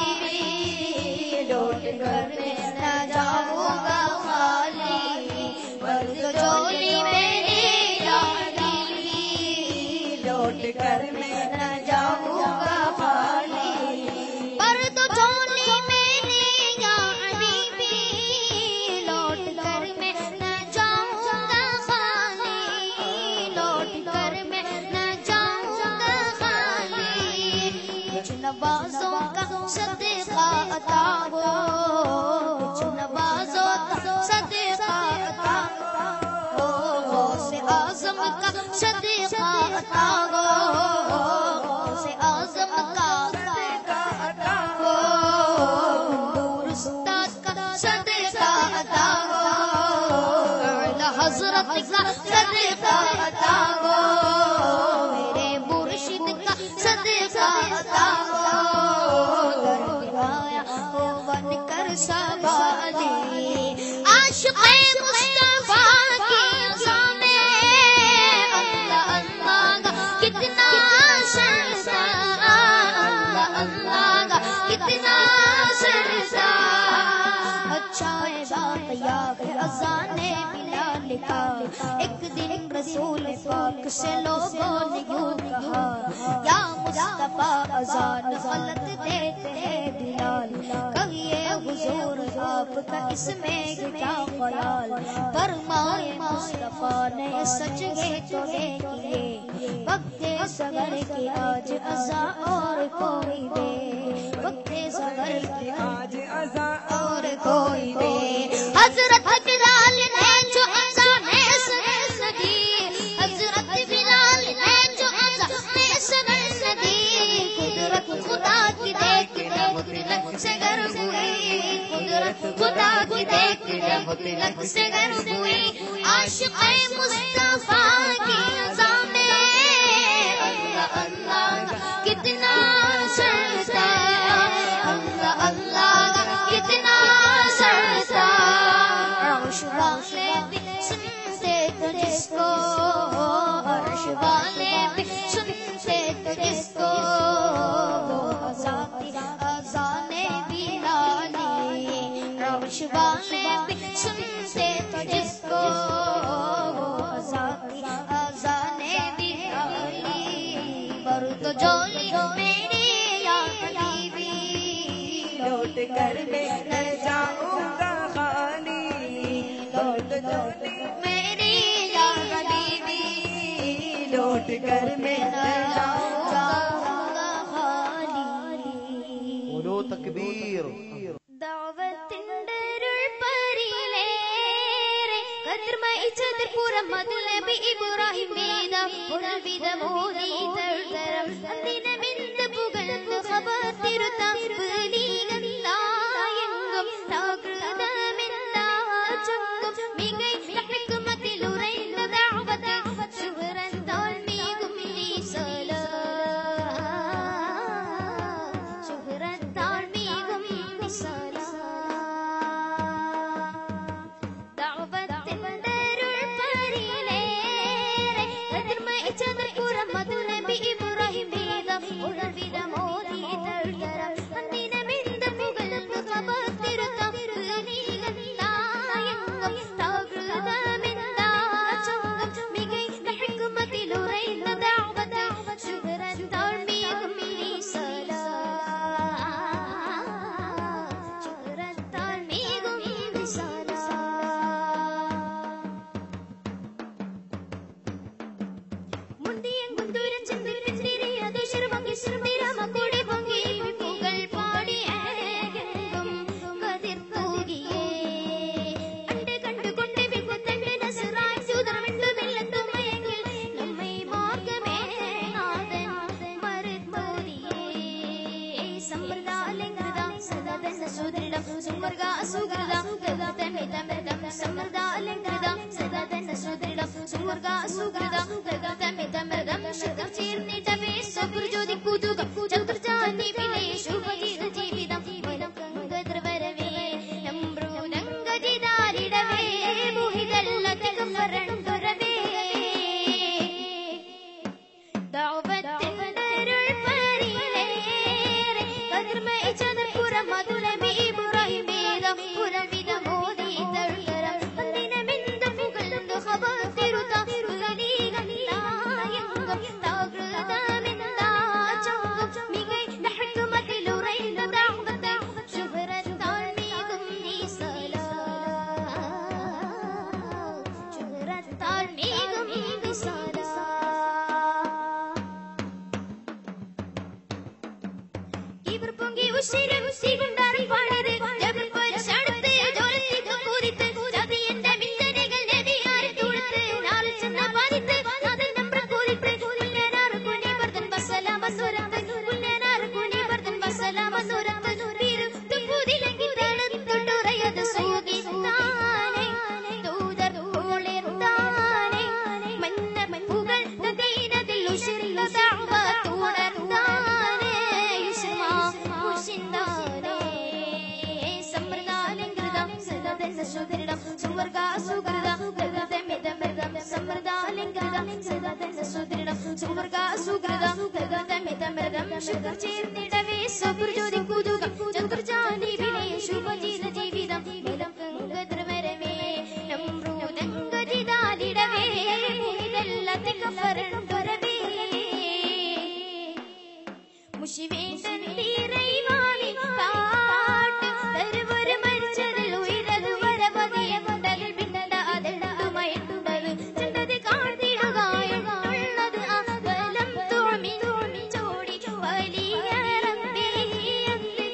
हबीबी लौट कर मैं न जाऊंगा खाली मर्द जोली मेरे या हबीबी लौट कर मैं न जाऊंगा खाली पर तो झोली मेरी या हबीबी लौट कर मैं न जाऊंगा खाली लौट कर मैं न जाऊंगा खाली कुछ नवाजों का सदका अता हो कुछ नवाजों का सदका अता हो गौसे आजम का सदका अता हो गौसे आजम का सदका अता हो नूर उस्ताद का सदका अता हो आला हजरत का सदका अता हो मेरे मुर्शिद का सदका अता हो दर्द आया हो बन कर सवाले आशिक मुस्तफा की सामे अल्लाह अल्लाह का कितना सरसा अल्लाह अल्लाह का कितना सरसा अच्छा है बात याद है अजाने बिलाल का एक दिन रसूल पाक से लोगों ने यूं कहा या मुस्तफा अजान गलत देते हैं बिलाल कहिए हुजूर आपका इसमें क्या ख्याल फरमाए मुस्तफा ने सच है तो देखिए वक्त सगर के आज अजा और कोई दे वक्त सगर के आज अजा और कोई दे हजरत बिलाल ने जो अजा ने सनस दी हजरत बिलाल ने जो अजा ने सनस दी कुदरत खुदा की देख देख सगर हुई कुदरत खुदा की देख मुतलक सगर हुई आशिक मुस्तफा की अज़ा में अल्लाह अल्लाह कितना सरता अल्लाह अल्लाह कितना सरता अर्श वाले भी सुनते तो जिसको अर्श वाले भी सुनते तो जिसको वो अजाती अजाने भी लाली अर्श वाले भी सुनते तो जिसको वो अजाती अजाने भी लाली पर तो जोली मेरी याद भी लौट कर मैं न जाऊंगा खाली लौट कर मेरी याद भी लौट कर मैं न जाऊंगा ഓരോ തക്ബീർ പുറം മധുനബി ഇബ്രാഹിം വേദ പുറവിധമോദി തഴുതരം അതിനമെന്ത് പുകഴ്ന്നു ഖബർ തിരുത്താം നീകന്തായെങ്കും താകൃതമെന്താ ചൊങ്കും മികൈ ഹക്മത്തിലുറൈന്ന ദഅവത്ത് ശുഹ്റത്താൽ മീകും നീ സലാ ശുഹ്റത്താൽ മീകും നീ സലാ ദഅവത്തിന്റെ അരുൾ പരിയിലേറെ കതിർമയിച്ചത് പുറം മധുനബി ഇബ്രാഹിം വേദം ഉഴവിടമോദി തഴുതരം അന്തിനമെന്ത് പുകഴ്ന്നു ഖബർ തിരുത്താം നീകന്തായെങ്കും താകൃതമെന്താ ചൊങ്കും മികൈ ഹക്മത്തിലുറൈന്ന ദഅവത്ത് ശുഹ്റത്താൽ മീകും നീ സലാ ശുഹ്റത്താൽ മീകും നീ സലാ മുണ്ടിയെങ്കും ദൂരം ചെന്ന് പിന്തിരി അത് ശിർവങ്കി ശിർമിരമ കൂടി പൊങ്ങി പൂക്കൾ പാടി ഏകെങ്കും കതിർ തൂകിയേ കണ്ട് കണ്ടുകൊണ്ട് വികുത്തണ്ട് നസറായി സൂതറമിണ്ടു വെള്ളത്തുമയെങ്കിൽ നമ്മെ മാർഗമേ നാഥൻ മറുത്തോരിയേ സമ്പ്രദാലങ്കൃത സദാതന്ന സുദൃഢം സുവർഗ സുഹൃത ഗഗതമേ തമൃതം സമ്പ്രദാലങ്കൃത സദാതന്ന സുദൃഢം സുവർഗ സുഹൃത ഗഗതമേ തമൃതം ശുദ്ധം ചേർന്നിടവേ സ്വപ്രജ്യോതി കുതുകം ചതുർജാതി വിലയ ശുഭജീത ജീവിതം വനം ഗദ്രവരവേ നമ്രൂനങ്കജിതാരിടവേ മുഹിതല്ലധികം വരണ്ടുരവേ ദൗവത്തിന്റെ അരുൾ പരിയിലേറെ കതിർമയിച്ചത് പുറം മധുരമേ ഇബ്രാഹിം വേദം പുരവിധമോദി തഴുകരം അന്തിനമെന്ത് പുകഴ്ന്നു ഖബർ തിരുത്താം പുലരീകന്തായെങ്കും താകൃതമെന്താ ചൊങ്കും മികൈ ഹക്മത്തിലുറൈന്ന ദഅവത്ത് ശുഹ്റത്താൽ മീകും നീ സലാ ശുഹ്റത്താൽ മീകും നീ സലാ ഇവർ പൊങ്ങി ഉശിരം ഉശികൊണ്ടാറി പാടിയത് ജബൽ പരിശാടത്ത് ജോലത്തിക്ക് കൂതിത്ത് ജാതിയന്റെ മിന്നലുകൾ നദിയാരി തൂടത്ത് നാളിൽ ചെന്ന പാതിത്ത് നാഥൻ നമ്പ്ര കൂതിത്ത് പുല്ലേനാറ് കുനി വർദ്ധൻ ബസലാമ സ്വരത്ത് പുല്ലേനാറ് കുനി വർദ്ധൻ ബസലാമ സ്വരത്ത് വീരുത്ത് പുതിലങ്കി തണുത്തുണ്ടുറയത് സൂകിത്താനെ ദൂതർ പൂളിർത്താനെ മന്ന പുകൾ നദീനതിൽ ഉശിരുള്ള ദഅവ തുടർത്താനെ യുസ്മാ മുഷിന്താനെ സമ്പ്രദാലങ്കൃതം സദതന്ന സുദൃഢം സുവർഗ സുഹൃതം ഗഗതമിതമൃതം സമ്പ്രദാലങ്കൃതം സദതന്ന സുദൃഢം സുവർഗ സുഹൃതം ഗഗതമിതമൃതം ശുദ്ധം ചേർന്നിടവേ സ്വപ്രജ്യോതി കുതുകം ചതുർജാതി വിനയ ശുഭജീത ജീവിതം ബലം ഗദ്രവരവേ നമ്രൂദങ്കജിതാലിടവേ മുഹിതല്ലധികം വരണ്ടുരവേ മുഷിവേണ്ടൻ തീരൈവാണി കാട്ട് തരുവൊരു മരിച്ചതിൽ ഉയരതു വരമതിയ കൊണ്ടതിൽ പിണ്ടത അതെടുത്തുമയിട്ടുണ്ടത് ചെണ്ടത് കാഴ്ത്തിടുകയുള്ളത് ആ ബലം തോമി തോമി ചോടി വലിയ റബ്ബേ എന്ത്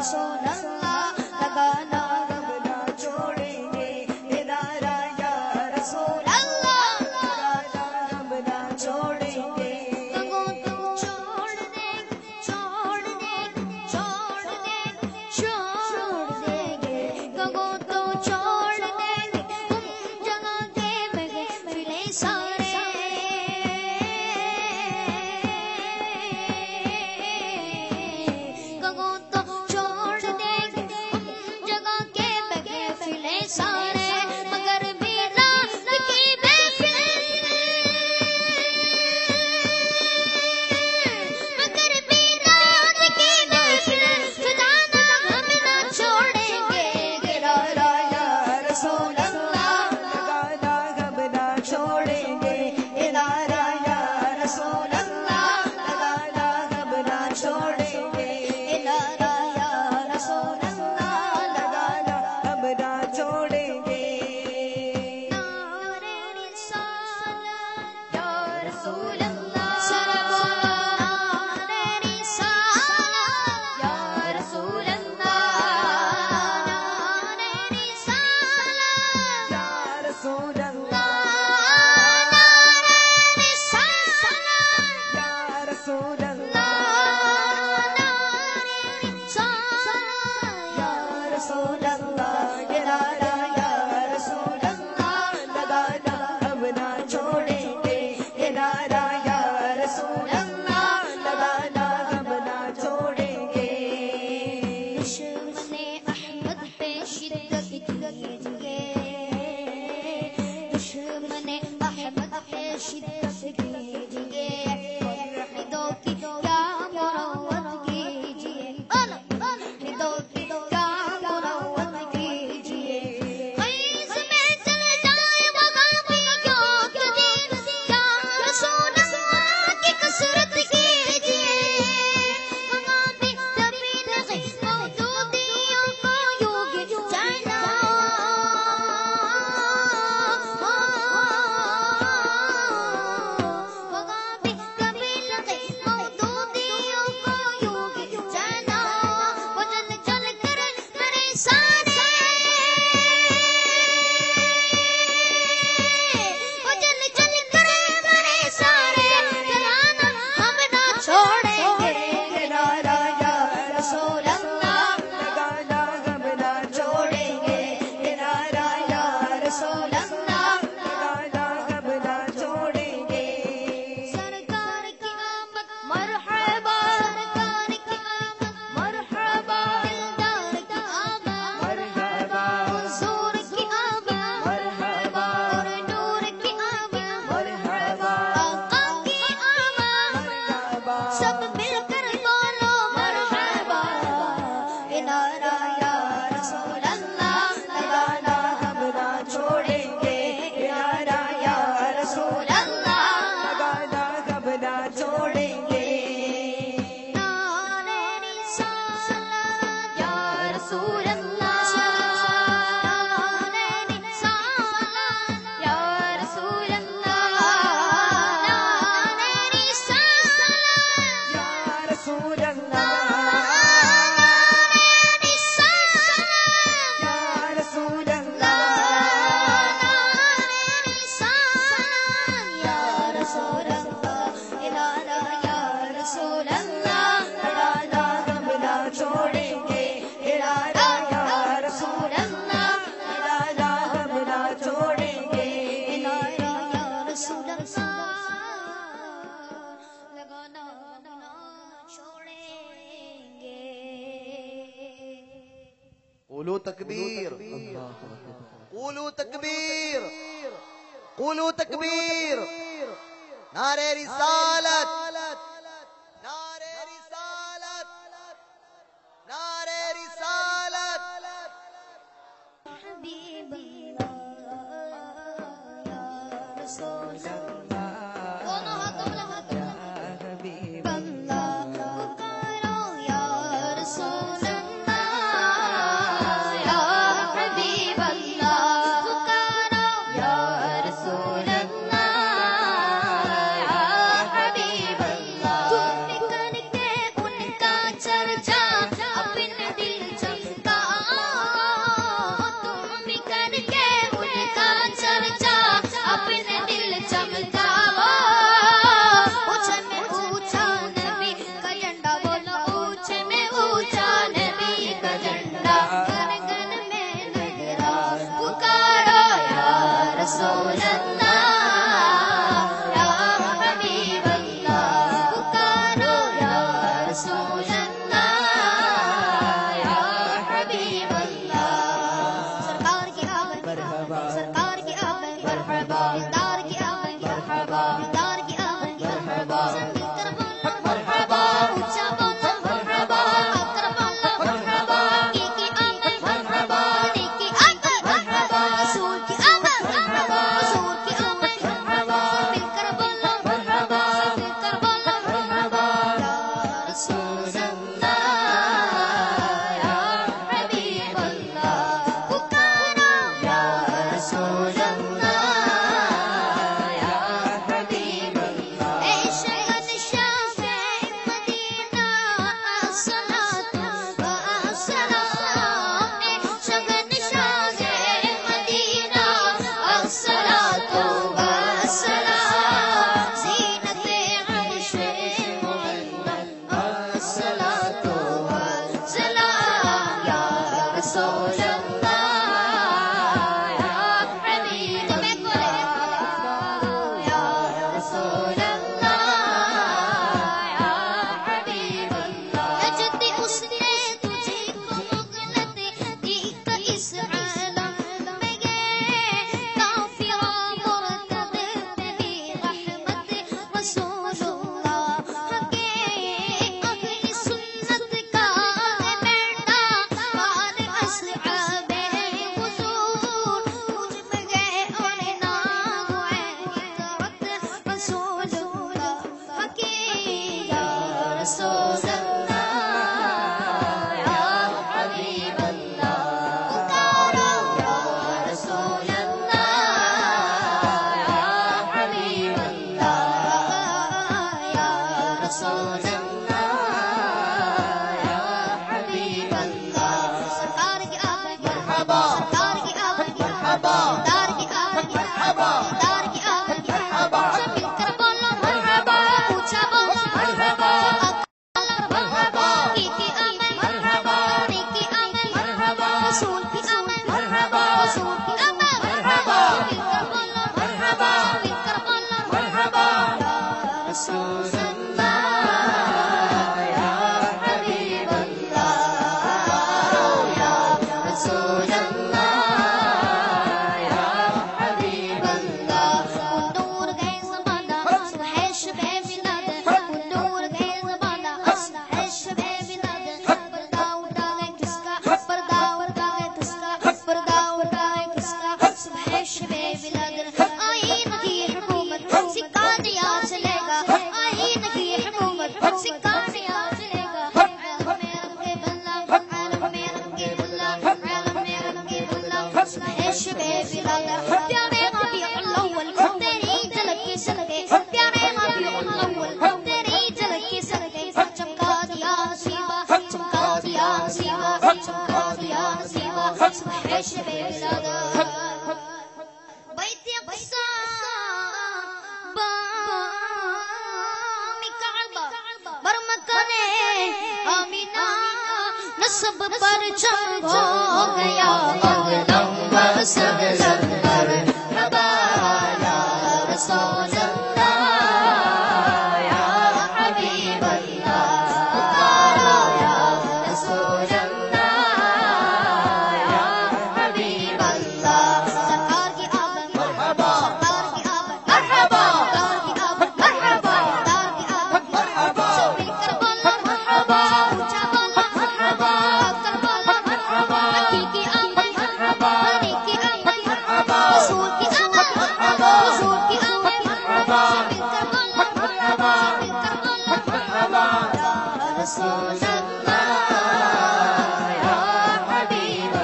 रसूल अल्लाह लगाना अब ना छोड़ेंगे ये नारा या रसूल अल्लाह लगाना अब ना छोड़ेंगे गगों को छोड़ देंगे छोड़ देंगे छोड़ देंगे छोड़ देंगे गगों को छोड़ देंगे उन जगह के बगे फिले सारे गगों तो छोड़ देंगे उन जगह के बगे फिले सारे मगर बिना की महफिल मगर बिना की महफिल सुनाना हम ना छोड़ेंगे गिरा राया रसूल अल्लाह लगाना हम ना छोड़ेंगे गिरा राया रसूल अल्लाह लगाना हम ना छोड़ेंगे गिरा राया रसूल अल्लाह लगाना हम ना छोड़ेंगे नारे रिसालत या रसूल अल्लाह सरबोला नारे रिसालत या रसूल अल्लाह नारे रिसालत या रसूल अल्लाह नारे रिसालत या रसूल अल्लाह नारे रिसालत या रसूल अल्लाह ये नारा या रसूल अल्लाह लगाना हम ना छोड़ेंगे ये नारा या रसूल अल्लाह लगाना हम ना छोड़ेंगे दुश्मने अहमद पे शिद्दत कीजिए दुश्मने अहमद पे शिद्दत कीजिए हिदों की क्या मुरव्वत कीजिए हिदों की क्या मुरव्वत कीजिए फैज़ में चले जाए वहाँ भी क्यों क्यों दीन क्या रसूल अल्लाह की कसरत कीजिए वहाँ भी कभी नहीं मौजूदियों को योगी जाना वहाँ भी कभी नहीं मौजूदियों को योगी जाना वो जल जल कर मेरे सारे वो जल जल कर मेरे सारे कराना हम ना छोड़ेंगे नारा या रसूल अल्लाह लगाना हम ना छोड़ेंगे नारा या रसूल अल्लाह लगाना हम ना छोड़ेंगे सरकार की आमद मरहबा सरकार की आमद मरहबा दिलदार की आमद मरहबा हुजूर की आमद मरहबा और नूर की आमद मरहबा आका की आमद मरहबा सब मिलकर बोलो मरहबा ये नारा या रसूल अल्लाह लगाना हम ना छोड़ेंगे ये नारा या रसूल अल्लाह लगाना हम ना छोड़ेंगे नारे रिसालत या रसूल अल्लाह नारे रिसालत या रसूल अल्लाह नारे रिसालत या रसूल अल्लाह नारे रिसालत या रसूल अल्लाह नारे रिसालत या रसूल अल्लाह इलाहा या रसूल अल्लाह लगाना हम ना छोड़ेंगे इलाहा या रसूल अल्लाह लगाना हम ना छोड़ेंगे इलाहा या रसूल अल्लाह लगाना हम ना छोड़ेंगे قولوا تكبير قولوا تكبير قولوا تكبير نار رسالة نار رسالة نار رسالة حبيب الله يا رسول الله दोनों हाथों में लगा दो बंदा पुकारो या रसूल अल्लाह या हबीब अल्लाह पुकारो या रसूल अल्लाह या हबीब अल्लाह तुम करके उनका चर्चा अपने दिल يا سوى شكرت يا سوى سبحش بلاد بيت يقصى नसब पर चम हो गया अगलम सगलम पर हबाया रसूल अल्लाह या हबीब अल्लाह पुकारो या रसूल अल्लाह या हबीब अल्लाह सरकार की आमद मरहबा सरकार की आमद मरहबा सरकार की आमद मरहबा सरकार की आमद मरहबा सब मिलकर बोलो मरहबा ऊंचा बोलो मरहबा कर बोलो मरहबा नबी की आमद मरहबा नबी की आमद मरहबा रसूल की आमद मरहबा रसूल की आमद मरहबा मिलकर बोलो मरहबा मिलकर बोलो मरहबा या रसूल अल्लाह या हबीब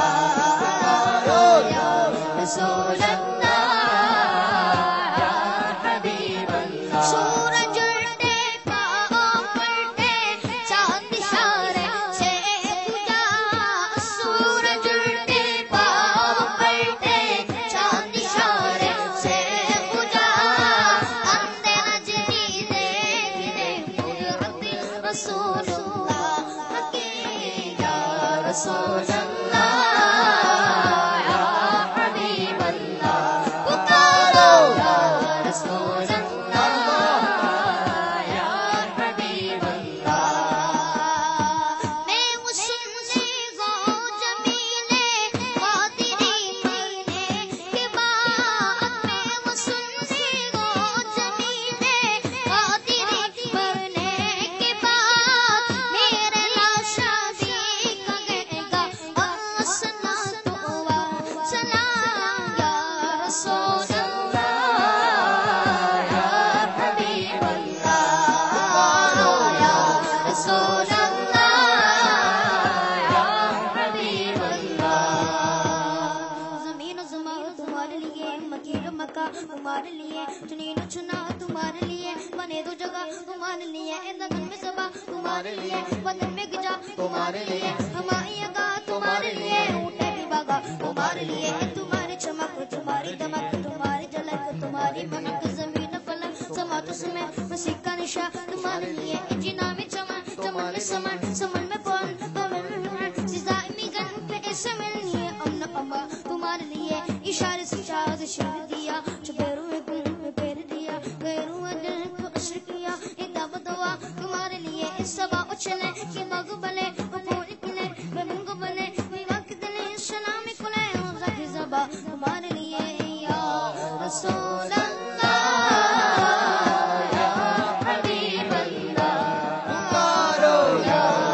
अल्लाह या रसूल अल्लाह या हबीब अल्लाह सूरज उल्टे पाँव पलटे चांद इशारे से पूजा सूरज उल्टे पाँव पलटे चांद इशारे से पूजा अंधे नजरी देखने कुदरत रसूलुल्लाह हकी या रसूल अल्लाह या हबीब अल्लाह पुकारो या रसूल अल्लाह या हबीब अल्लाह मैं वो सुनने गो जमीने कादिरी मरने के बाद मैं वो सुनने गो जमीने कादिरी मरने के बाद मेरे लाशा भी कहेगा असना तो सलाम या रसूल अल्लाह या हबीब अल्लाह या रसूल अल्लाह या हबीब अल्लाह जमीन जमान तुम्हारे लिए मकीर मक्का तुम्हारे लिए चुनीन चुना तुम्हारे लिए बने दो जगह तुम्हारे लिए इंदन में सबा तुम्हारे लिए वतन में गिजा तुम्हारे लिए हमारी अगा तुम्हारे लिए ऊँटे भी बागा तुम्हारे लिए तुम्हारी चमक तुम्हारी दमक तुम्हारी झलक तुम्हारी महक जमीन फलक समा तुझमें मसीह का निशा तुम्हारे लिए जिना में चमन चमन में समन समन में पवन पवन में मन सिजाई में गन पे ऐसे मिलनी है अमन अम्मा तुम्हारे लिए इशारे से शाद शिर दिया चुपेरू में गुल में पैर दिया गैरू दिल को असर किया इतना बदवा तुम्हारे लिए इस सबा उछले कि मगबले पूरी किले मैं मुंग बने वक्त दिले सलाम कुले गफी जबा तुम्हारे लिए या रसूल अल्लाह या हबीब अल्लाह पुकारो या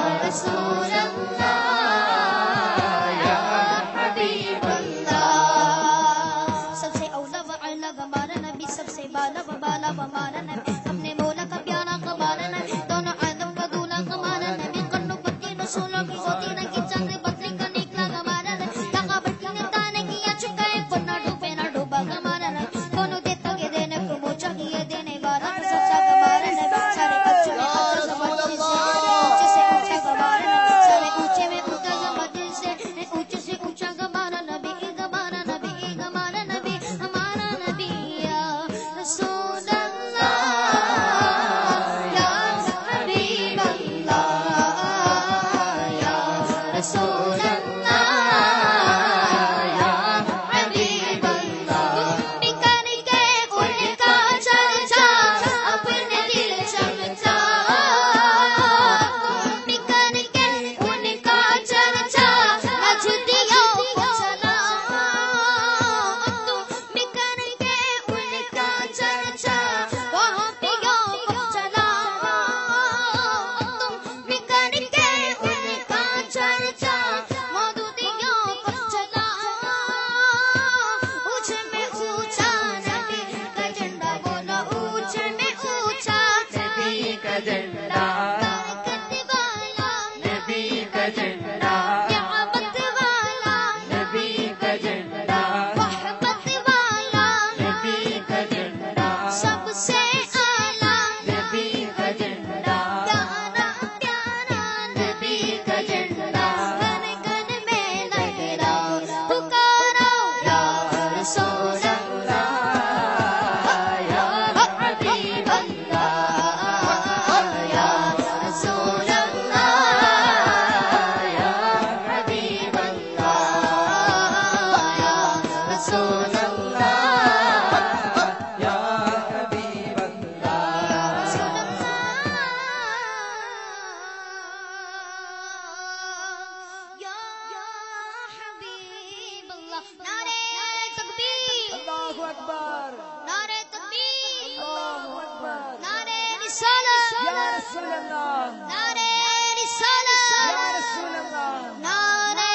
नारे तकबीर नारे रिसालत नारे रिसालत नारे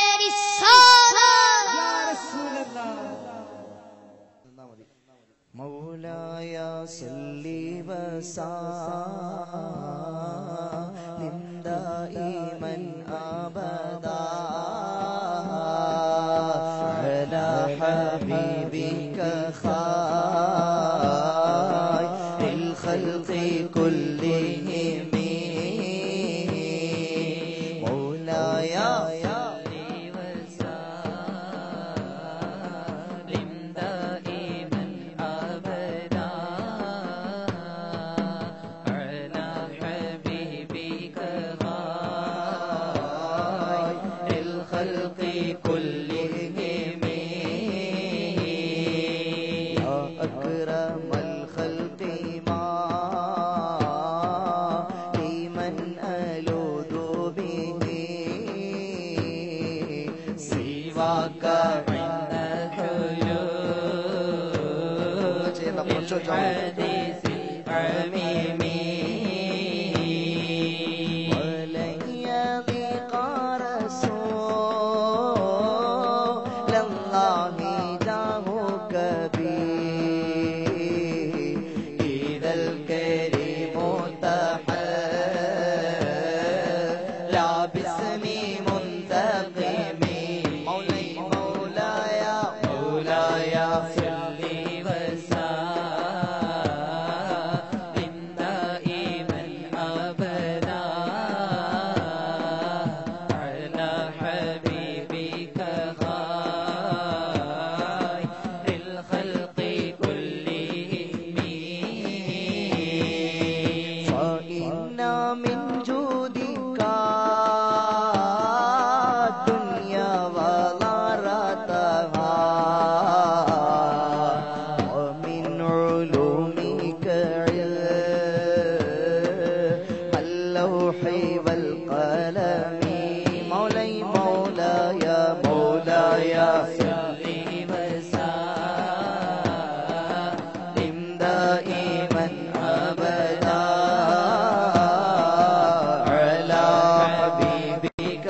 रिसालत مولاي صل وسلم دائما ابدا على حبيبك خير الخلق كلهم مولاي وسلم دائما أبدا على حبيبك خير الخلق كلهم يا أكرم الخلق ما لمن ألوذ به سواك عند حلول الحديث العميم ولن يضيق رسول الله جاهك به إذا الكريم تحلى باسم منتقم مولاي مولاي مولاي صل وسلم دائما أبدا على حبيبك خير الخلق كلهم فإن من جودك الدنيا وضرتها ومن علومك علم اللوح والقلم مولاي مولاي مولاي صل وسلم دائما أبدا على حبيبك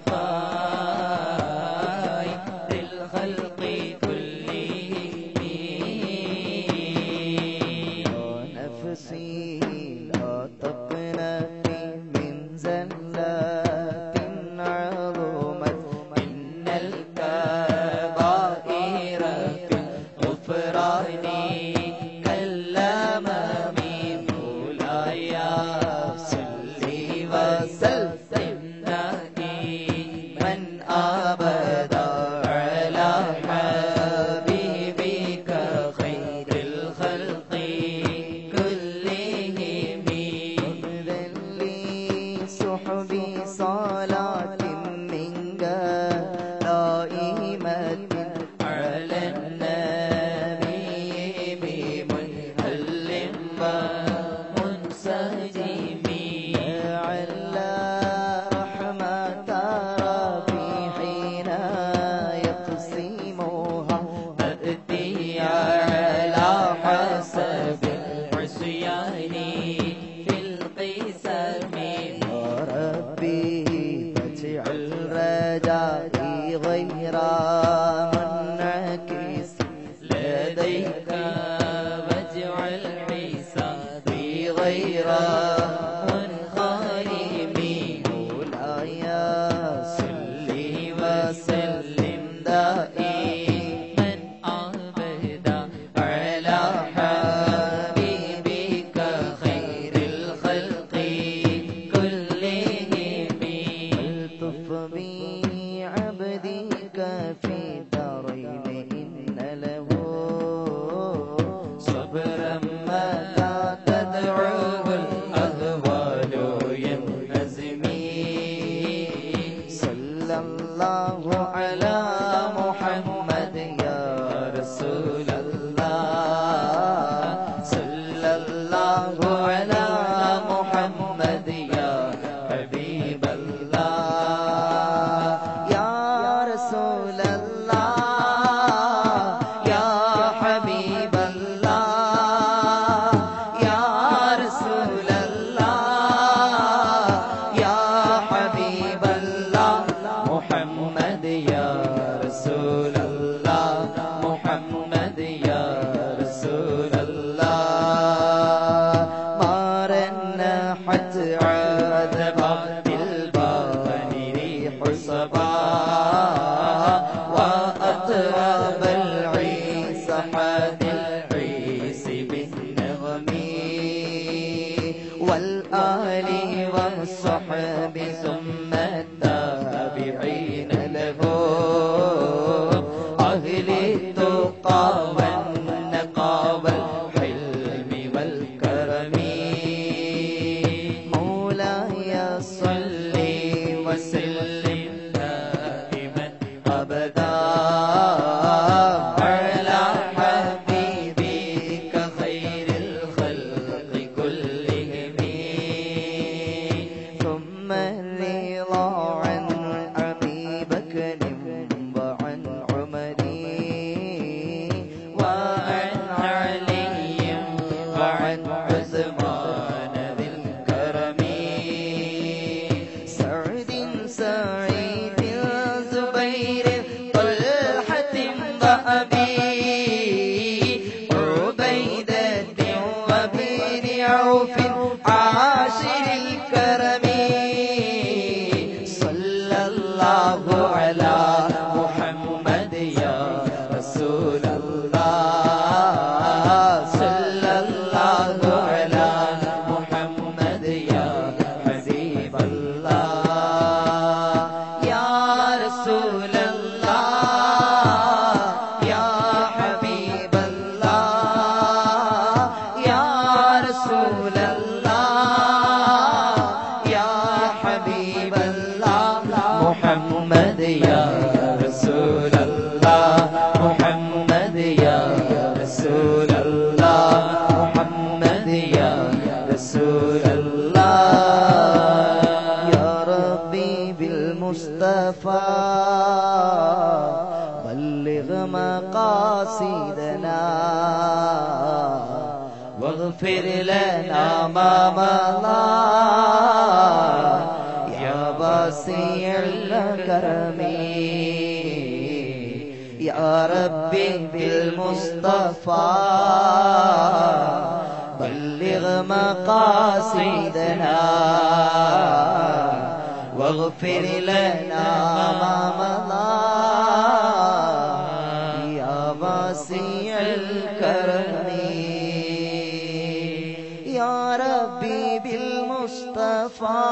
خير الخلق كلهم نفسي لا تقنطي من زلات عظمت إن الكبائر في الغفران كالأمام مولاي صل وسلم دائما أبدا على حبيبك خير الخلق كلهم لي سحبي صلاة منك دائمة على النبي بمنهل ومنسجم لعل رحمة ربي حين يقسمها تأتي على حسب العصيان في القسم ربي فاجعل رجائي غير منعكس لديك واجعل حسابي غير منخرم مولاي صل وسلم دائما أبدا على حبيبك خير الخلق كلهم الطف بعبدك في دارين إن له صبرا متى تدعوه الأهوال ينهزمي صلى الله على محمد يا رسول الله صلى الله على محمد يا حبيب الله يا رسول الله يا حسبا وأطرب العيس حاد العيس بالنغم والآل والصحب ثم التابعين له أهل التقى والنقى والحلم والكرم مولاي صل وسلم دائما أبدا على حبيبك خير الخلق كلهم ثم الرضا عن أبي بكر وعن عمر وعن علي وعن عثمان ذي الكرم سعد سعيد زبير طلحة وأبي عبيدة وبن عوف عاشر الكرم صلى الله على محمد يا رسول الله صلى الله على محمد يا حبيب الله يا رسول الله يا حبيب الله يا رسول الله يا حبيب الله محمد يا رسول الله محمد يا رسول الله محمد يا رسول الله يا ربي بالمصطفى بلغ مقاصدنا واغفر لنا ما مضى يا واسع الكرم يا ربي بالمصطفى بلغ مقاصدنا واغفر لنا ما مضى يا واسع الكرم يا ربي بالمصطفى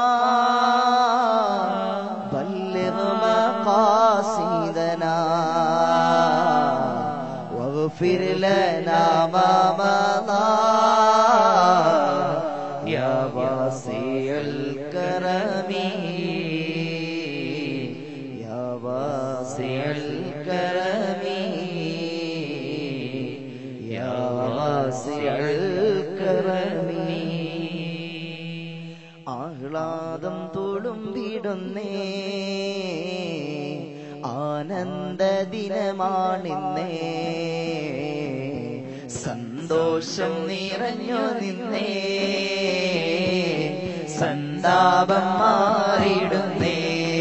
بلغ مقاصدنا واغفر لنا ما مضى يا واسع الكرم يا واسع الكرم يا واسع الكرم ആഹ്ലാദം തുളുമ്പിടുന്നേ ആനന്ദ ദിനമാണിന്നേ സന്തോഷം നിറഞ്ഞു നിന്നേ സന്താപം മാറിയിടുന്നേ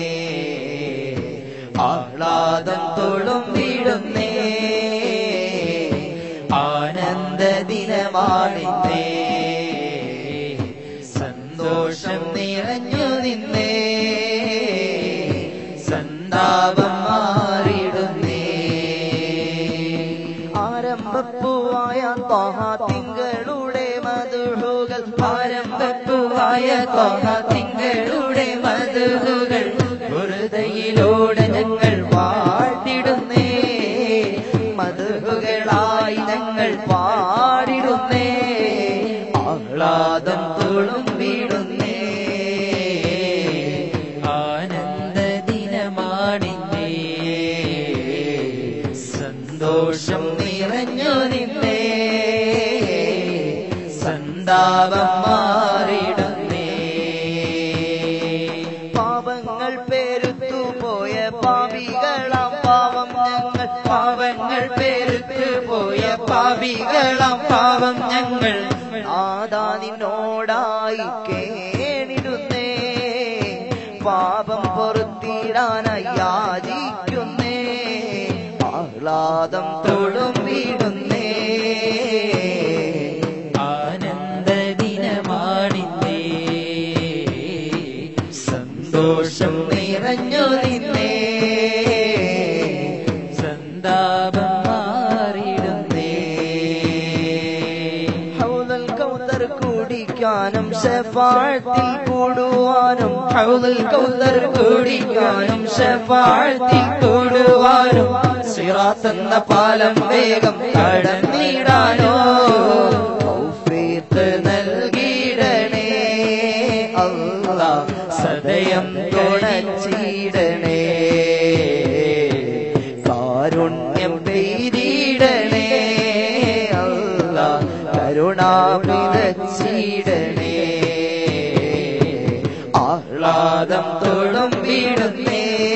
ആഹ്ലാദം തുളുമ്പിടുന്നേ ആനന്ദ ദിനമാണിന്നേ സന്തോഷം നിറഞ്ഞു നിന്നേ സന്താപം മാറിയിടുന്നേ ആരംഭപ്പൂവായ തോഹ തിങ്കളുടെ മധുഹുകൾ ആരംഭപ്പൂവായ തോഹ തിങ്കളുടെ മധുഹുകൾ ഹൃദയിലൂടെ ഞങ്ങൾ പാടിടുന്നേ മധുഹുകളായി ഞങ്ങൾ പാടിടുന്നേ ആഹ്ലാദം തുളുമ്പിടുന്നേ ആനന്ദ ദിനമാണിന്നേ സന്തോഷം നിറഞ്ഞു നിന്നേ സന്താപം മാറിടുന്നേ പാപങ്ങൾ പെരുത്തു പോയ പാപികളാം പാവം ഞങ്ങൾ പാവങ്ങൾ പെരുത്തു പോയ പാപികളാം പാവം ഞങ്ങൾ ആദാ നിന്നോടായി കേണിടുന്നേ പാപം പൊറുത്തിടാനായി യാചിക്കുന്നേ ആഹ്ലാദം തൊടുമ്പിടുന്നേ ആനന്ദ ദിനമാണിന്നേ സന്തോഷം നിറഞ്ഞു നിന്നേ സന്താപം മാറിടുന്നേ ഹൗദൽ കൗതർ കുടിക്കാനും ഷഫാഴത്തിൽ കൂടുവാനും ഹൗദൽ കൗതർ കുടിക്കാനും ഷഫാഴത്തിൽ കൂടുവാനും സിറാത്തെന്ന പാലം വേഗം കടന്നിടാനോ തൗഫീഖ് നൽകിയിടണേ അല്ലാ സദയം തുണച്ചിടണേ കാരുണ്യം പെയ്തിടണേ അല്ലാ കരുണാമിതച്ചിടണേ ആഹ്ലാദം തൊടും വിടുന്നേ